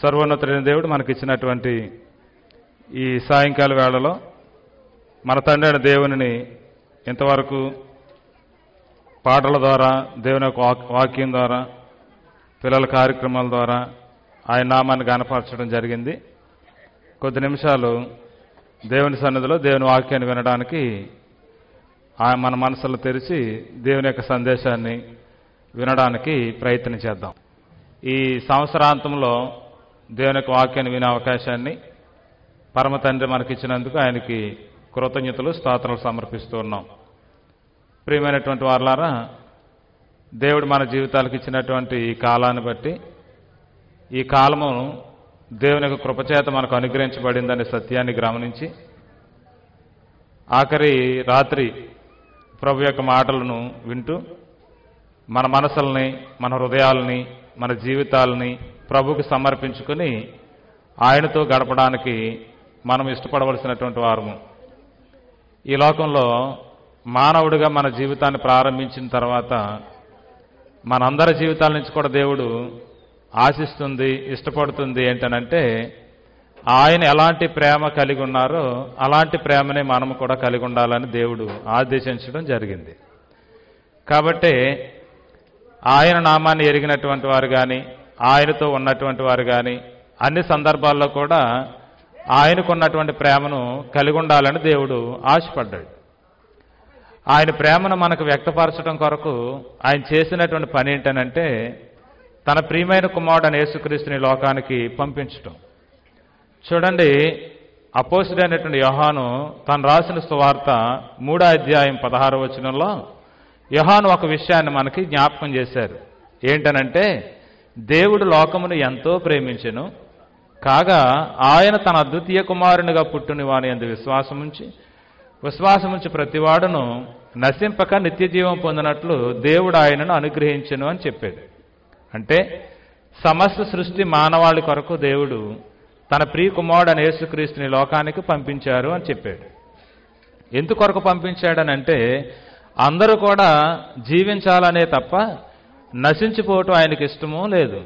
సర్వోన్నతుడైన దేవుడు మనకిచ్చినటువంటి ఈ సాయంకాల వేళలో మన తండ్రి అయిన దేవునిని ఇంతవరకు పాటల ద్వారా దేవుని యొక్క వాక్- వాక్యం ద్వారా పిల్లల కార్యక్రమాల ద్వారా ఆయన నామాన్ని గనపరచడం జరిగింది కొద్ది నిమిషాలు దేవుని సన్నిధిలో దేవుని వాక్యాన్ని వినడానికి ఆ మన మనసులు తెరిచి దేవుని యొక్క సందేశాన్ని వినడానికి ప్రయత్నం చేద్దాం ఈ సంవత్సరాంతంలో దేవుని యొక్క వాక్యాన్ని వినే అవకాశాన్ని పరమ తండ్రి మనకిచ్చినందుకు ఆయనకి కృతజ్ఞతలు స్తోత్రాలు సమర్పిస్తూ ఉన్నాం ప్రియమైనటువంటి వారులారా దేవుడు మన జీవితాలకు ఇచ్చినటువంటి ఈ కాలాన్ని బట్టి ఈ కాలము దేవుని యొక్క కృపచేత మనకు అనుగ్రహించబడిందనే సత్యాన్ని గమనించి ఆఖరి రాత్రి ప్రభు యొక్క మాటలను వింటూ మన మనసుల్ని మన హృదయాలని మన జీవితాలని ప్రభుకి సమర్పించుకుని ఆయనతో గడపడానికి మనం ఇష్టపడవలసినటువంటి వారము ఈ లోకంలో మానవుడిగా మన జీవితాన్ని ప్రారంభించిన తర్వాత మనందరి జీవితాల నుంచి కూడా దేవుడు ఆశిస్తుంది ఇష్టపడుతుంది ఏంటనంటే ఆయన ఎలాంటి ప్రేమ కలిగి ఉన్నారో అలాంటి ప్రేమనే మనము కూడా కలిగి ఉండాలని దేవుడు ఆదేశించడం జరిగింది కాబట్టి ఆయన నామాన్ని ఎరిగినటువంటి వారు కానీ ఆయనతో ఉన్నటువంటి వారు కానీ అన్ని సందర్భాల్లో కూడా ఆయనకున్నటువంటి ప్రేమను కలిగి ఉండాలని దేవుడు ఆశపడ్డాడు ఆయన ప్రేమను మనకు వ్యక్తపరచడం కొరకు ఆయన చేసినటువంటి పని ఏంటనంటే తన ప్రియమైన కుమారుడని యేసుక్రీస్తుని లోకానికి పంపించటం చూడండి అపోసుడైనటువంటి యోహాను తను రాసిన సువార్త మూడో అధ్యాయం పదహారో వచనంలో యోహాను ఒక విషయాన్ని మనకి జ్ఞాపకం చేశారు ఏంటనంటే దేవుడు లోకమును ఎంతో ప్రేమించెను కాగా ఆయన తన అద్వితీయ కుమారునిగా పుట్టిన వాని అందు విశ్వాసముంచి విశ్వాసముంచి ప్రతివాడును నశింపక నిత్య జీవం పొందినట్లు దేవుడు ఆయనను అనుగ్రహించెను అని చెప్పాడు అంటే సమస్త సృష్టి మానవాళి కొరకు దేవుడు తన ప్రియ కుమారుడు అని యేసుక్రీస్తుని లోకానికి పంపించారు అని చెప్పాడు ఎందుకొరకు పంపించాడనంటే అందరూ కూడా జీవించాలనే తప్ప నశించిపోవటం ఆయనకి ఇష్టమూ లేదు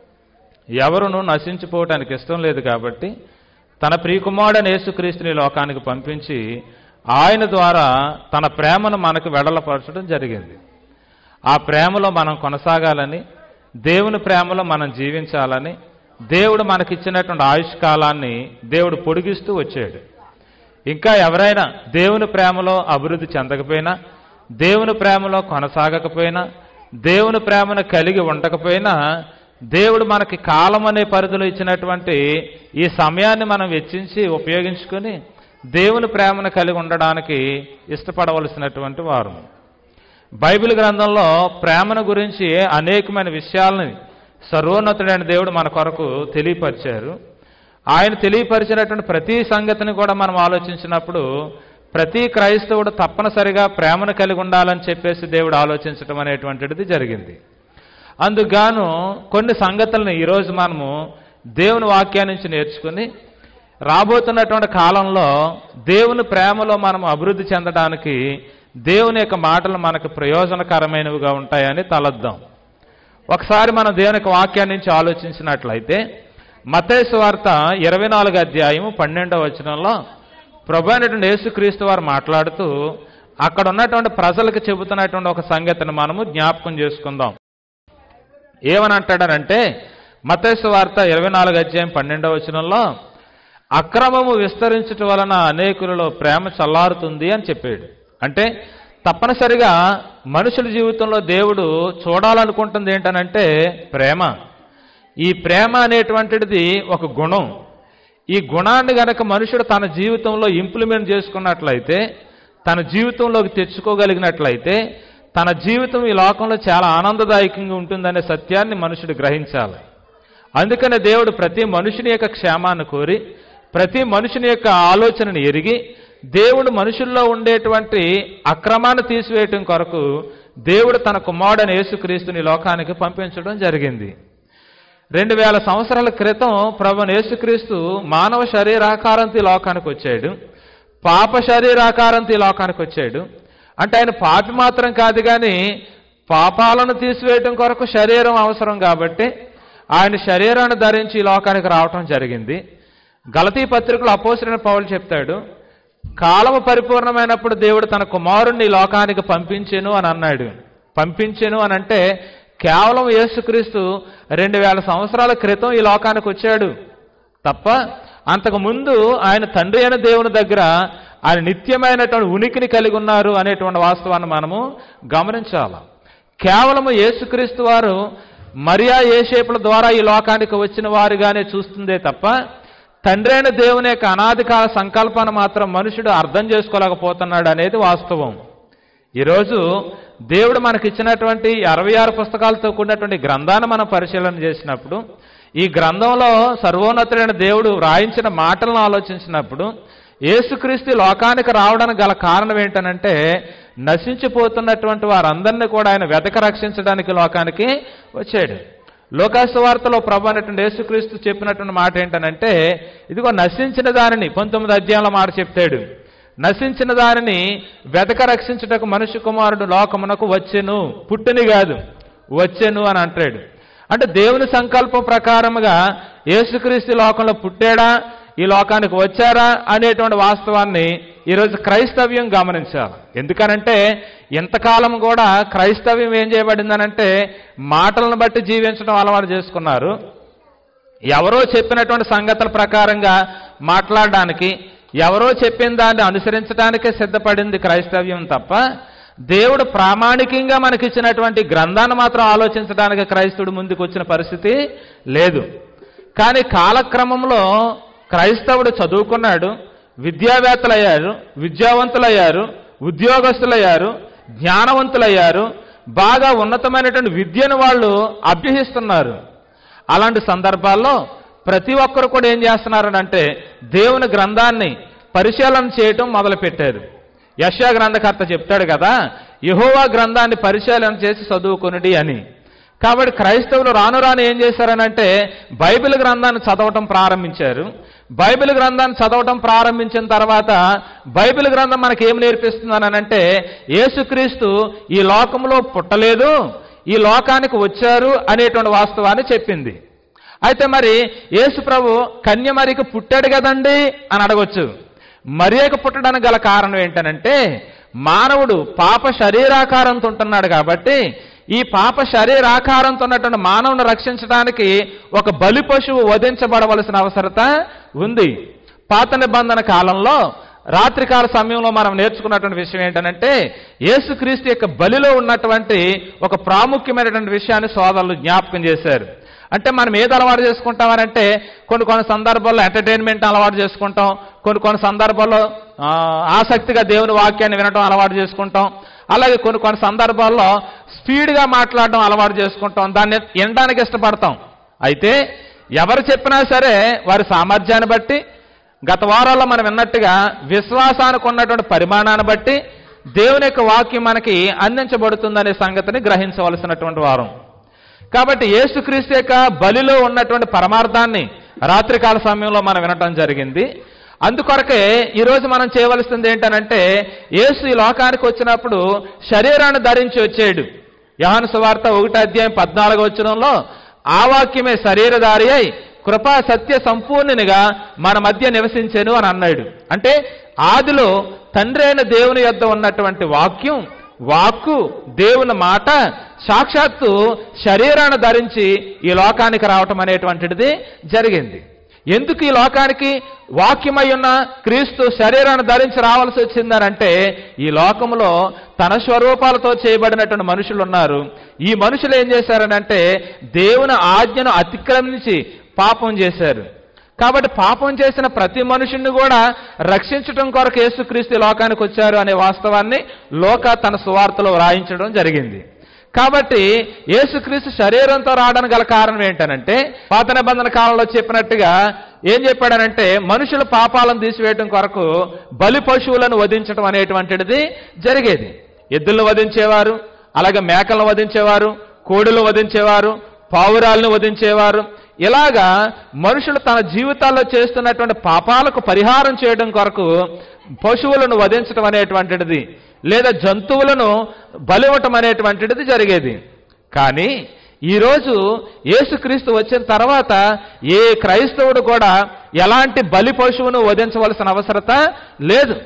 ఎవరును నశించిపోవటానికి ఇష్టం లేదు కాబట్టి తన ప్రియకుమారుడని యేసుక్రీస్తుని లోకానికి పంపించి ఆయన ద్వారా తన ప్రేమను మనకు వెడలపరచడం జరిగింది ఆ ప్రేమలో మనం కొనసాగాలని దేవుని ప్రేమలో మనం జీవించాలని దేవుడు మనకిచ్చినటువంటి ఆయుష్ కాలాన్ని దేవుడు పొడిగిస్తూ వచ్చాడు ఇంకా ఎవరైనా దేవుని ప్రేమలో అభివృద్ధి చెందకపోయినా దేవుని ప్రేమలో కొనసాగకపోయినా దేవుని ప్రేమను కలిగి ఉండకపోయినా దేవుడు మనకి కాలం అనే పరిధిలో ఇచ్చినటువంటి ఈ సమయాన్ని మనం వెచ్చించి ఉపయోగించుకొని దేవుని ప్రేమను కలిగి ఉండడానికి ఇష్టపడవలసినటువంటి వారు బైబిల్ గ్రంథంలో ప్రేమను గురించి అనేకమైన విషయాలని సర్వోన్నతుడైన దేవుడు మన కొరకు తెలియపరిచారు ఆయన తెలియపరిచినటువంటి ప్రతి సంగతిని కూడా మనం ఆలోచించినప్పుడు ప్రతి క్రైస్తవుడు తప్పనిసరిగా ప్రేమను కలిగి ఉండాలని చెప్పేసి దేవుడు ఆలోచించడం అనేటువంటిది జరిగింది అందుకుగాను కొన్ని సంగతులను ఈరోజు మనము దేవుని వాక్యాన్ని నుంచి నేర్చుకుని రాబోతున్నటువంటి కాలంలో దేవుని ప్రేమలో మనం అభివృద్ధి చెందడానికి దేవుని యొక్క మాటలు మనకు ప్రయోజనకరమైనవిగా ఉంటాయని తలద్దాం ఒకసారి మనం దేవుని యొక్క వాక్యాన్ని నుంచి ఆలోచించినట్లయితే మతేసు వార్త ఇరవై నాలుగు అధ్యాయం పన్నెండవ వచనంలో ప్రభు అయినటువంటి యేసుక్రీస్తు వారు మాట్లాడుతూ అక్కడ ఉన్నటువంటి ప్రజలకు చెబుతున్నటువంటి ఒక సంగతిని మనము జ్ఞాపకం చేసుకుందాం ఏమని అంటాడనంటే మతేసు వార్త ఇరవై నాలుగు అధ్యాయం పన్నెండవ వచనంలో అక్రమము విస్తరించటం వలన అనేకులలో ప్రేమ చల్లారుతుంది అని చెప్పాడు అంటే తప్పనిసరిగా మనుషుల జీవితంలో దేవుడు చూడాలనుకుంటుంది ఏంటనంటే ప్రేమ ఈ ప్రేమ అనేటువంటిది ఒక గుణం ఈ గుణాన్ని గనక మనుషుడు తన జీవితంలో ఇంప్లిమెంట్ చేసుకున్నట్లయితే తన జీవితంలోకి తెచ్చుకోగలిగినట్లయితే తన జీవితం ఈ లోకంలో చాలా ఆనందదాయకంగా ఉంటుందనే సత్యాన్ని మనుషుడు గ్రహించాలి అందుకనే దేవుడు ప్రతి మనుషుని యొక్క క్షేమాన్ని కోరి ప్రతి మనుషుని యొక్క ఆలోచనను ఎరిగి దేవుడు మనుషుల్లో ఉండేటువంటి అక్రమాన్ని తీసివేయటం కొరకు దేవుడు తన కుమారుడని యేసుక్రీస్తుని లోకానికి పంపించడం జరిగింది రెండు వేల సంవత్సరాల క్రితం ప్రభు యేసుక్రీస్తు మానవ శరీరాకారంతో ఈ లోకానికి వచ్చాడు పాప శరీరాకారంతో ఈ లోకానికి వచ్చాడు అంటే ఆయన పాపి మాత్రం కాదు కానీ పాపాలను తీసివేయటం కొరకు శరీరం అవసరం కాబట్టి ఆయన శరీరాన్ని ధరించి ఈ లోకానికి రావటం జరిగింది గలతీ పత్రికలో అపోసరైన పౌలు చెప్తాడు కాలము పరిపూర్ణమైనప్పుడు దేవుడు తన కుమారుణ్ణి ఈ లోకానికి పంపించెను అని అన్నాడు పంపించెను అని అంటే కేవలం యేసుక్రీస్తు రెండు వేల సంవత్సరాల క్రితం ఈ లోకానికి వచ్చాడు తప్ప అంతకు ముందు ఆయన తండ్రి అయిన దేవుని దగ్గర ఆయన నిత్యమైనటువంటి ఉనికిని కలిగి ఉన్నారు అనేటువంటి వాస్తవాన్ని మనము గమనించాలి కేవలము యేసుక్రీస్తు వారు మరియా ఏషేపుల ద్వారా ఈ లోకానికి వచ్చిన వారుగానే చూస్తుందే తప్ప తండ్రి అయిన దేవుని యొక్క అనాది కాల సంకల్పాన్ని మాత్రం మనుషుడు అర్థం చేసుకోలేకపోతున్నాడు అనేది వాస్తవం ఈరోజు దేవుడు మనకి ఇచ్చినటువంటి అరవై ఆరు పుస్తకాలతో కూడినటువంటి గ్రంథాన్ని మనం పరిశీలన చేసినప్పుడు ఈ గ్రంథంలో సర్వోన్నతుడైన దేవుడు రాయించిన మాటలను ఆలోచించినప్పుడు యేసుక్రీస్తు ఈ లోకానికి రావడానికి గల కారణం ఏంటనంటే నశించిపోతున్నటువంటి వారందరినీ కూడా ఆయన వెతక రక్షించడానికి లోకానికి వచ్చాడు లోకాసు వార్తలో ప్రభు అనేటువంటి యేసుక్రీస్తు చెప్పినటువంటి మాట ఏంటనంటే ఇదిగో నశించిన దానిని పంతొమ్మిది అధ్యాయంలో మాట చెప్తాడు నశించిన దానిని వెతక రక్షించుటకు మనుష్య కుమారుడు లోకమునకు వచ్చెను పుట్టుని కాదు వచ్చెను అని అంటాడు అంటే దేవుని సంకల్పం ప్రకారముగా యేసుక్రీస్తు ఈ లోకంలో పుట్టాడా ఈ లోకానికి వచ్చారా అనేటువంటి వాస్తవాన్ని ఈరోజు క్రైస్తవ్యం గమనించాలి ఎందుకనంటే ఇంతకాలం కూడా క్రైస్తవ్యం ఏం చేయబడిందనంటే మాటలను బట్టి జీవించడం అలవాటు చేసుకున్నారు ఎవరో చెప్పినటువంటి సంగతుల ప్రకారంగా మాట్లాడడానికి ఎవరో చెప్పిన దాన్ని అనుసరించడానికే సిద్ధపడింది క్రైస్తవ్యం తప్ప దేవుడు ప్రామాణికంగా మనకిచ్చినటువంటి గ్రంథాన్ని మాత్రం ఆలోచించడానికి క్రైస్తవుడు ముందుకు వచ్చిన పరిస్థితి లేదు కానీ కాలక్రమంలో క్రైస్తవుడు చదువుకున్నాడు విద్యావేత్తలయ్యారు విద్యావంతులయ్యారు ఉద్యోగస్తులయ్యారు జ్ఞానవంతులయ్యారు బాగా ఉన్నతమైనటువంటి విద్యను వాళ్ళు అభ్యసిస్తున్నారు అలాంటి సందర్భాల్లో ప్రతి ఒక్కరు కూడా ఏం చేస్తున్నారనంటే దేవుని గ్రంథాన్ని పరిశీలన చేయటం మొదలుపెట్టారు యశా గ్రంథకర్త చెప్తాడు కదా యహోవా గ్రంథాన్ని పరిశీలన చేసి చదువుకొనుడి అని కాబట్టి క్రైస్తవులు రాను రాను ఏం చేశారనంటే బైబిల్ గ్రంథాన్ని చదవటం ప్రారంభించారు బైబిల్ గ్రంథాన్ని చదవటం ప్రారంభించిన తర్వాత బైబిల్ గ్రంథం మనకి ఏం నేర్పిస్తుందనంటే యేసుక్రీస్తు ఈ లోకంలో పుట్టలేదు ఈ లోకానికి వచ్చారు అనేటువంటి వాస్తవాన్ని చెప్పింది అయితే మరి యేసు ప్రభు కన్యమరికి పుట్టాడు కదండి అని అడగొచ్చు మరియక పుట్టడానికి గల కారణం ఏంటనంటే మానవుడు పాప శరీరాకారంతో ఉంటున్నాడు కాబట్టి ఈ పాప శరీరాకారంతో ఉన్నటువంటి మానవుని రక్షించడానికి ఒక బలి పశువు వధించబడవలసిన అవసరత ఉంది పాత నిబంధన కాలంలో రాత్రికాల సమయంలో మనం నేర్చుకున్నటువంటి విషయం ఏంటంటే యేసుక్రీస్తు యొక్క బలిలో ఉన్నటువంటి ఒక ప్రాముఖ్యమైనటువంటి విషయాన్ని సోదరులు జ్ఞాపకం చేశారు అంటే మనం ఏది అలవాటు చేసుకుంటామనంటే కొన్ని కొన్ని సందర్భాల్లో ఎంటర్టైన్మెంట్ అలవాటు చేసుకుంటాం కొన్ని కొన్ని సందర్భాల్లో ఆ, ఆసక్తిగా దేవుని వాక్యాన్ని వినడం అలవాటు చేసుకుంటాం అలాగే కొన్ని కొన్ని సందర్భాల్లో స్పీడ్గా మాట్లాడడం అలవాటు చేసుకుంటాం దాన్ని వినడానికి ఇష్టపడతాం అయితే ఎవరు చెప్పినా సరే వారి సామర్థ్యాన్ని బట్టి గత వారాల్లో మనం విన్నట్టుగా విశ్వాసానికి ఉన్నటువంటి పరిమాణాన్ని బట్టి దేవుని యొక్క వాక్యం మనకి అందించబడుతుందనే సంగతిని గ్రహించవలసినటువంటి వారం కాబట్టి యేసుక్రీస్తు యొక్క బలిలో ఉన్నటువంటి పరమార్థాన్ని రాత్రికాల సమయంలో మనం వినటం జరిగింది అందుకొరకే ఈరోజు మనం చేయవలసింది ఏంటనంటే యేసు ఈ లోకానికి వచ్చినప్పుడు శరీరాన్ని ధరించి వచ్చాడు యోహాను సువార్త ఒకటి అధ్యాయం పద్నాలుగు వచ్చినంలో ఆ వాక్యమే శరీరధారి అయి కృపా సత్య సంపూర్ణునిగా మన మధ్య నివసించెను అని అన్నాడు అంటే ఆదిలో తండ్రి అయిన దేవుని యొద్ద ఉన్నటువంటి వాక్యం వాక్కు దేవుని మాట సాక్షాత్తు శరీరాన్ని ధరించి ఈ లోకానికి రావటం అనేటువంటిది జరిగింది ఎందుకు ఈ లోకానికి వాక్యమై ఉన్న క్రీస్తు శరీరాన్ని ధరించి రావాల్సి వచ్చిందనంటే ఈ లోకంలో తన స్వరూపాలతో చేయబడినటువంటి మనుషులు ఉన్నారు ఈ మనుషులు ఏం చేశారనంటే దేవుని ఆజ్ఞను అతిక్రమించి పాపం చేశారు కాబట్టి పాపం చేసిన ప్రతి మనుషుణ్ణి కూడా రక్షించడం కొరకు యేసుక్రీస్తు ఈ లోకానికి వచ్చారు అనే వాస్తవాన్ని లోక తన సువార్తలో వ్రాయించడం జరిగింది కాబట్టి యేసుక్రీస్తు శరీరంతో రావడానికి గల కారణం ఏంటనంటే పాత నిబంధన కాలంలో చెప్పినట్టుగా ఏం చెప్పాడనంటే మనుషుల పాపాలను తీసివేయడం కొరకు బలి పశువులను వధించడం అనేటువంటిది జరిగేది ఎద్దులను వధించేవారు అలాగే మేకలను వధించేవారు కోడులు వధించేవారు పావురాలను వధించేవారు ఇలాగా మనుషులు తన జీవితాల్లో చేస్తున్నటువంటి పాపాలకు పరిహారం చేయడం కొరకు పశువులను వధించడం అనేటువంటిది లేదా జంతువులను బలివ్వటం అనేటువంటిది జరిగేది కానీ ఈరోజు యేసుక్రీస్తు వచ్చిన తర్వాత ఏ క్రైస్తవుడు కూడా ఎలాంటి బలి పశువును వధించవలసిన అవసరత లేదు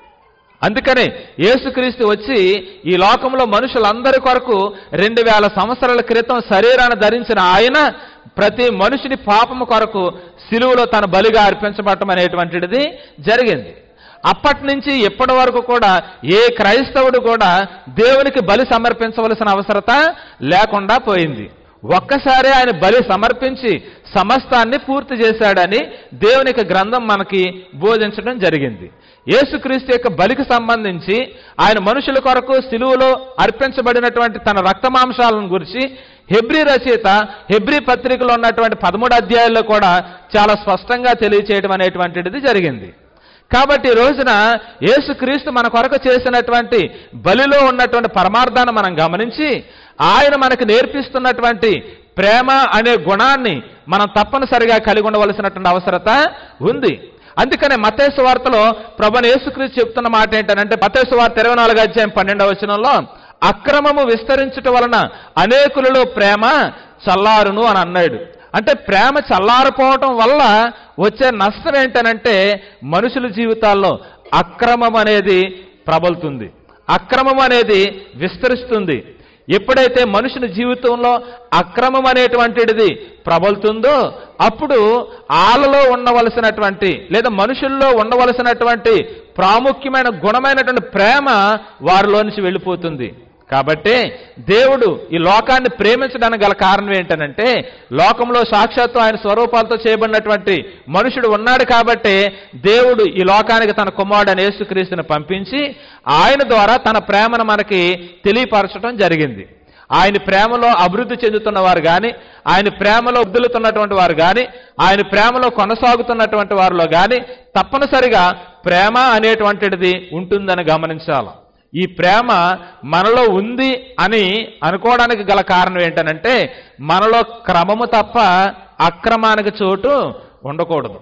అందుకనే యేసుక్రీస్తు వచ్చి ఈ లోకంలో మనుషులందరి కొరకు రెండు వేల సంవత్సరాల క్రితం శరీరాన్ని ధరించిన ఆయన ప్రతి మనుషుని పాపము కొరకు సిలువలో తన బలిగా అర్పించబడటం అనేటువంటిది జరిగింది అప్పటి నుంచి ఇప్పటి వరకు కూడా ఏ క్రైస్తవుడు కూడా దేవునికి బలి సమర్పించవలసిన అవసరత లేకుండా పోయింది ఒక్కసారి ఆయన బలి సమర్పించి సమస్తాన్ని పూర్తి చేశాడని దేవునికి గ్రంథం మనకి బోధించడం జరిగింది యేసుక్రీస్తు యొక్క బలికి సంబంధించి ఆయన మనుషుల కొరకు సిలువలో అర్పించబడినటువంటి తన రక్తమాంసాలను గురించి హెబ్రి రచయిత హెబ్రి పత్రికలో ఉన్నటువంటి పదమూడు అధ్యాయాల్లో కూడా చాలా స్పష్టంగా తెలియచేయడం అనేటువంటిది జరిగింది కాబట్టి ఈ రోజున యేసుక్రీస్తు మన కొరకు చేసినటువంటి బలిలో ఉన్నటువంటి పరమార్థాన్ని మనం గమనించి ఆయన మనకు నేర్పిస్తున్నటువంటి ప్రేమ అనే గుణాన్ని మనం తప్పనిసరిగా కలిగి ఉండవలసినటువంటి అవసరత ఉంది అందుకనే మతేసు వార్తలో ప్రభుని యేసుక్రీస్తు చెప్తున్న మాట ఏంటంటే మతేసు వార్త ఇరవై నాలుగు అధ్యాయం పన్నెండవ వచనంలో అక్రమము విస్తరించుట వలన అనేకులలో ప్రేమ చల్లారును అని అన్నాడు అంటే ప్రేమ చల్లారిపోవటం వల్ల వచ్చే నష్టం ఏంటనంటే మనుషుల జీవితాల్లో అక్రమం అనేది ప్రబలుతుంది అక్రమం అనేది విస్తరిస్తుంది ఎప్పుడైతే మనుషుని జీవితంలో అక్రమం అనేటువంటిది ప్రబలుతుందో అప్పుడు ఆలలో ఉండవలసినటువంటి లేదా మనుషుల్లో ఉండవలసినటువంటి ప్రాముఖ్యమైన గుణమైనటువంటి ప్రేమ వారిలో నుంచి వెళ్ళిపోతుంది కాబట్టి దేవుడు ఈ లోకాన్ని ప్రేమించడానికి గల కారణం ఏంటనంటే లోకంలో సాక్షాత్తు ఆయన స్వరూపాలతో చేయబడినటువంటి మనుషుడు ఉన్నాడు కాబట్టి దేవుడు ఈ లోకానికి తన కుమారుడైన యేసుక్రీస్తుని పంపించి ఆయన ద్వారా తన ప్రేమను మనకి తెలియపరచడం జరిగింది ఆయన ప్రేమలో అభివృద్ధి చెందుతున్న వారు కానీ ఆయన ప్రేమలో వదులుతున్నటువంటి వారు కానీ ఆయన ప్రేమలో కొనసాగుతున్నటువంటి వారిలో కానీ తప్పనిసరిగా ప్రేమ అనేటువంటిది ఉంటుందని గమనించాలి ఈ ప్రేమ మనలో ఉంది అని అనుకోవడానికి గల కారణం ఏంటనంటే మనలో క్రమము తప్ప అక్రమానికి చోటు ఉండకూడదు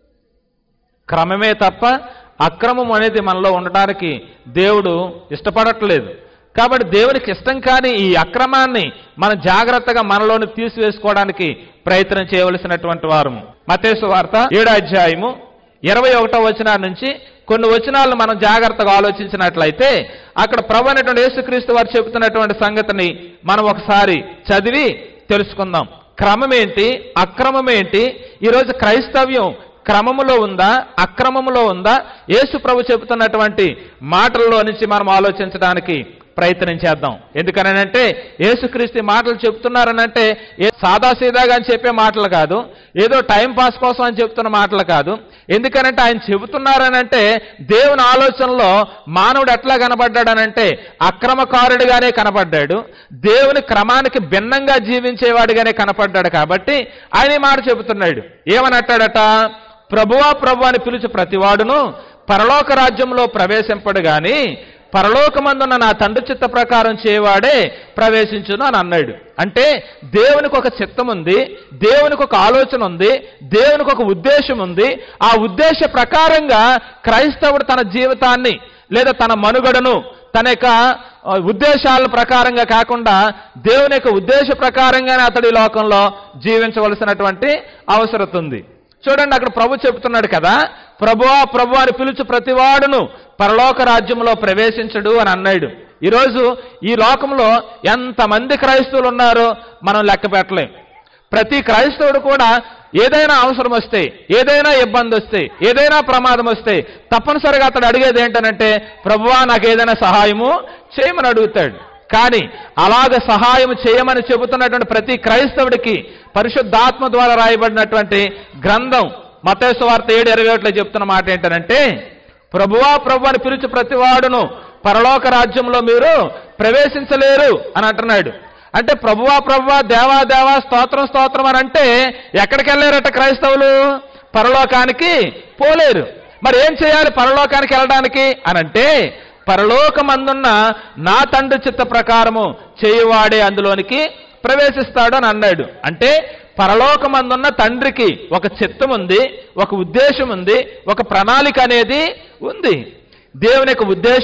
క్రమమే తప్ప అక్రమం అనేది మనలో ఉండడానికి దేవుడు ఇష్టపడట్లేదు కాబట్టి దేవునికి ఇష్టం కాని ఈ అక్రమాన్ని మనం జాగ్రత్తగా మనలోని తీసివేసుకోవడానికి ప్రయత్నం చేయవలసినటువంటి వారు మతేసు వార్త ఏడో అధ్యాయము ఇరవై ఒకటో వచనాల నుంచి కొన్ని వచనాలను మనం జాగ్రత్తగా ఆలోచించినట్లయితే అక్కడ ప్రభు అనేటువంటి యేసుక్రీస్తు వారు చెబుతున్నటువంటి సంగతిని మనం ఒకసారి చదివి తెలుసుకుందాం క్రమం ఏంటి అక్రమం ఏంటి ఈరోజు క్రైస్తవ్యం క్రమములో ఉందా అక్రమములో ఉందా యేసు ప్రభు చెబుతున్నటువంటి మాటల్లో నుంచి మనం ఆలోచించడానికి ప్రయత్నం చేద్దాం ఎందుకనంటే యేసుక్రీస్తు ఈ మాటలు చెప్తున్నారనంటే ఏ సాదాసీదాగా అని చెప్పే మాటలు కాదు ఏదో టైం పాస్ కోసం అని చెప్తున్న మాటలు కాదు ఎందుకనంటే ఆయన చెబుతున్నారనంటే దేవుని ఆలోచనలో మానవుడు ఎట్లా కనబడ్డాడనంటే అక్రమకారుడిగానే కనపడ్డాడు దేవుని క్రమానికి భిన్నంగా జీవించేవాడిగానే కనపడ్డాడు కాబట్టి ఆయన ఈ మాట చెబుతున్నాడు ఏమని అంటాడట ప్రభువా ప్రభు అని పిలిచి ప్రతివాడును పరలోక రాజ్యంలో ప్రవేశింపడు గాని పరలోకమందున్న నా తండ్రి చిత్త ప్రకారం చేయవాడే ప్రవేశించును అని అన్నాడు అంటే దేవునికి ఒక చిత్తం ఉంది దేవునికి ఒక ఆలోచన ఉంది దేవునికి ఒక ఉద్దేశం ఉంది ఆ ఉద్దేశ ప్రకారంగా క్రైస్తవుడు తన జీవితాన్ని లేదా తన మనుగడను తన యొక్క ఆ, ఉద్దేశాల ప్రకారంగా కాకుండా దేవుని యొక్క ఉద్దేశ ప్రకారంగానే అతడి ఈ లోకంలో జీవించవలసినటువంటి అవసరం ఉంది చూడండి అక్కడ ప్రభు చెబుతున్నాడు కదా ప్రభువా ప్రభు అని పిలుచు ప్రతివాడును పరలోక రాజ్యంలో ప్రవేశించడు అని అన్నాడు ఈరోజు ఈ లోకంలో ఎంతమంది క్రైస్తవులు ఉన్నారో మనం లెక్క పెట్టలేం ప్రతి క్రైస్తవుడు కూడా ఏదైనా అవసరం వస్తే ఏదైనా ఇబ్బంది వస్తే ఏదైనా ప్రమాదం వస్తే తప్పనిసరిగా అతడు అడిగేది ఏంటనంటే ప్రభువా నాకు ఏదైనా సహాయము చేయమని అడుగుతాడు కానీ అలాగ సహాయం చేయమని చెబుతున్నటువంటి ప్రతి క్రైస్తవుడికి పరిశుద్ధాత్మ ద్వారా రాయబడినటువంటి గ్రంథం మతేసు వార్త ఏడు ఇరవై ఒకటిలో చెప్తున్న మాట ఏంటనంటే ప్రభువా ప్రభు అని పిలిచి ప్రతివాడును పరలోక రాజ్యంలో మీరు ప్రవేశించలేరు అని అంటున్నాడు అంటే ప్రభువా ప్రభువా దేవా దేవా స్తోత్రం స్తోత్రం అని అంటే ఎక్కడికి వెళ్ళారట క్రైస్తవులు పరలోకానికి పోలేరు మరి ఏం చేయాలి పరలోకానికి వెళ్ళడానికి అని అంటే పరలోకమందున్న నా తండ్రి చిత్త ప్రకారము చేయువాడే అందులోనికి ప్రవేశిస్తాడు అని అన్నాడు అంటే పరలోకమందున్న తండ్రికి ఒక చిత్తం ఉంది ఒక ఉద్దేశం ఉంది ఒక ప్రణాళిక అనేది ఉంది దేవుని యొక్క ఉద్దేశం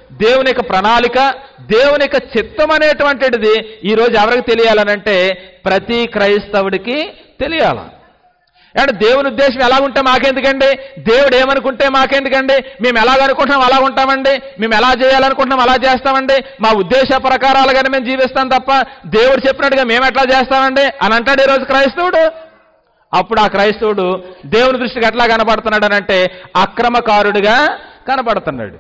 దేవుని యొక్క ప్రణాళిక దేవుని యొక్క చిత్తం అనేటువంటిది ఈరోజు ఎవరికి తెలియాలనంటే ప్రతి క్రైస్తవుడికి తెలియాల అంటే దేవుని ఉద్దేశం ఎలా ఉంటే మాకెందుకండి దేవుడు ఏమనుకుంటే మాకెందుకండి మేము ఎలాగ అనుకుంటున్నాం అలా ఉంటామండి మేము ఎలా చేయాలనుకుంటున్నాం అలా చేస్తామండి మా ఉద్దేశ ప్రకారాలుగానే మేము జీవిస్తాం తప్ప దేవుడు చెప్పినట్టుగా మేము ఎట్లా చేస్తామండి అని అంటాడు ఈరోజు క్రైస్తవుడు అప్పుడు ఆ క్రైస్తవుడు దేవుని దృష్టికి ఎట్లా కనబడుతున్నాడు అని అంటే అక్రమకారుడిగా కనపడుతున్నాడు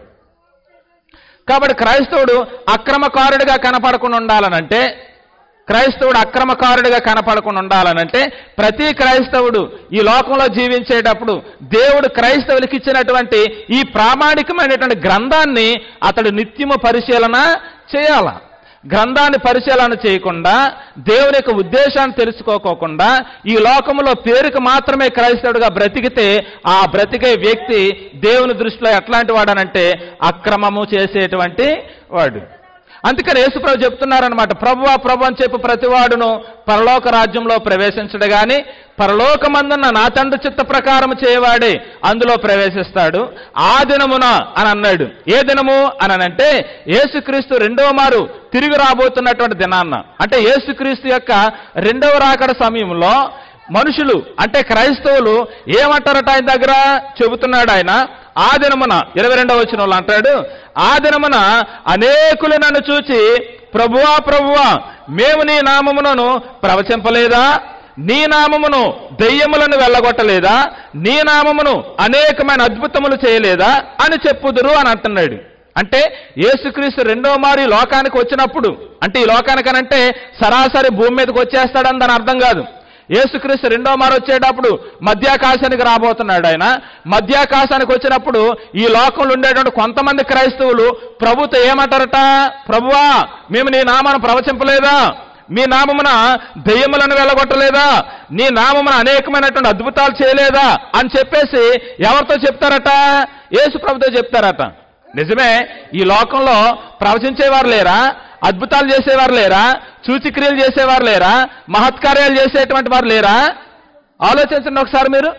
కాబట్టి క్రైస్తవుడు అక్రమకారుడిగా కనపడకుండా ఉండాలనంటే క్రైస్తవుడు అక్రమకారుడిగా కనపడకుండా ఉండాలనంటే ప్రతి క్రైస్తవుడు ఈ లోకంలో జీవించేటప్పుడు దేవుడు క్రైస్తవులకి ఇచ్చినటువంటి ఈ ప్రామాణికమైనటువంటి గ్రంథాన్ని అతడు నిత్యము పరిశీలన చేయాల గ్రంథాన్ని పరిశీలన చేయకుండా దేవుని యొక్క ఉద్దేశాన్ని తెలుసుకోకోకుండా ఈ లోకంలో పేరుకు మాత్రమే క్రైస్తవుడిగా బ్రతికితే ఆ బ్రతికే వ్యక్తి దేవుని దృష్టిలో ఎట్లాంటి వాడనంటే అక్రమము చేసేటువంటి వాడు అందుకని యేసుప్రభు చెప్తున్నారనమాట ప్రభువా ప్రభు అని చెప్పి ప్రతివాడును పరలోక రాజ్యంలో ప్రవేశించడు గాని పరలోకమందున్న నా తండ్రి చిత్త ప్రకారం చేయవాడే అందులో ప్రవేశిస్తాడు ఆ దినమున అని అన్నాడు ఏ దినము అని అంటే యేసుక్రీస్తు రెండవ మారు తిరిగి రాబోతున్నటువంటి దినాన్న అంటే యేసుక్రీస్తు యొక్క రెండవ రాకడ సమయంలో మనుషులు అంటే క్రైస్తవులు ఏమంటారట ఆయన దగ్గర చెబుతున్నాడు ఆయన ఆ దినమున ఇరవై రెండవ వచ్చిన వాళ్ళు అంటాడు ఆ దినమున అనేకులు నన్ను చూచి ప్రభువా ప్రభువా మేము నీ నామమునను ప్రవచింపలేదా నీ నామమును దెయ్యములను వెళ్ళగొట్టలేదా నీ నామమును అనేకమైన అద్భుతములు చేయలేదా అని చెప్పుదురు అని అంటున్నాడు అంటే యేసుక్రీస్తు రెండో మారి ఈ లోకానికి వచ్చినప్పుడు అంటే ఈ లోకానికనంటే సరాసరి భూమి మీదకి వచ్చేస్తాడని దాని అర్థం కాదు యేసుక్రీస్తు రెండో మారు వచ్చేటప్పుడు మధ్యాకాశానికి రాబోతున్నాడు ఆయన మధ్యాకాశానికి వచ్చినప్పుడు ఈ లోకంలో ఉండేటువంటి కొంతమంది క్రైస్తవులు ప్రభుతో ఏమంటారట ప్రభువా మేము నీ నామాను ప్రవచింపలేదా మీ నామమున దెయ్యములను వెళ్ళగొట్టలేదా నీ నామమున అనేకమైనటువంటి అద్భుతాలు చేయలేదా అని చెప్పేసి ఎవరితో చెప్తారట యేసు ప్రభుతో చెప్తారట నిజమే ఈ లోకంలో ప్రవచించేవారు లేరా అద్భుతాలు చేసేవారు లేరా సూచిక్రియలు చేసేవారు లేరా మహత్కార్యాలు చేసేటువంటి వారు లేరా ఆలోచించండి ఒకసారి మీరు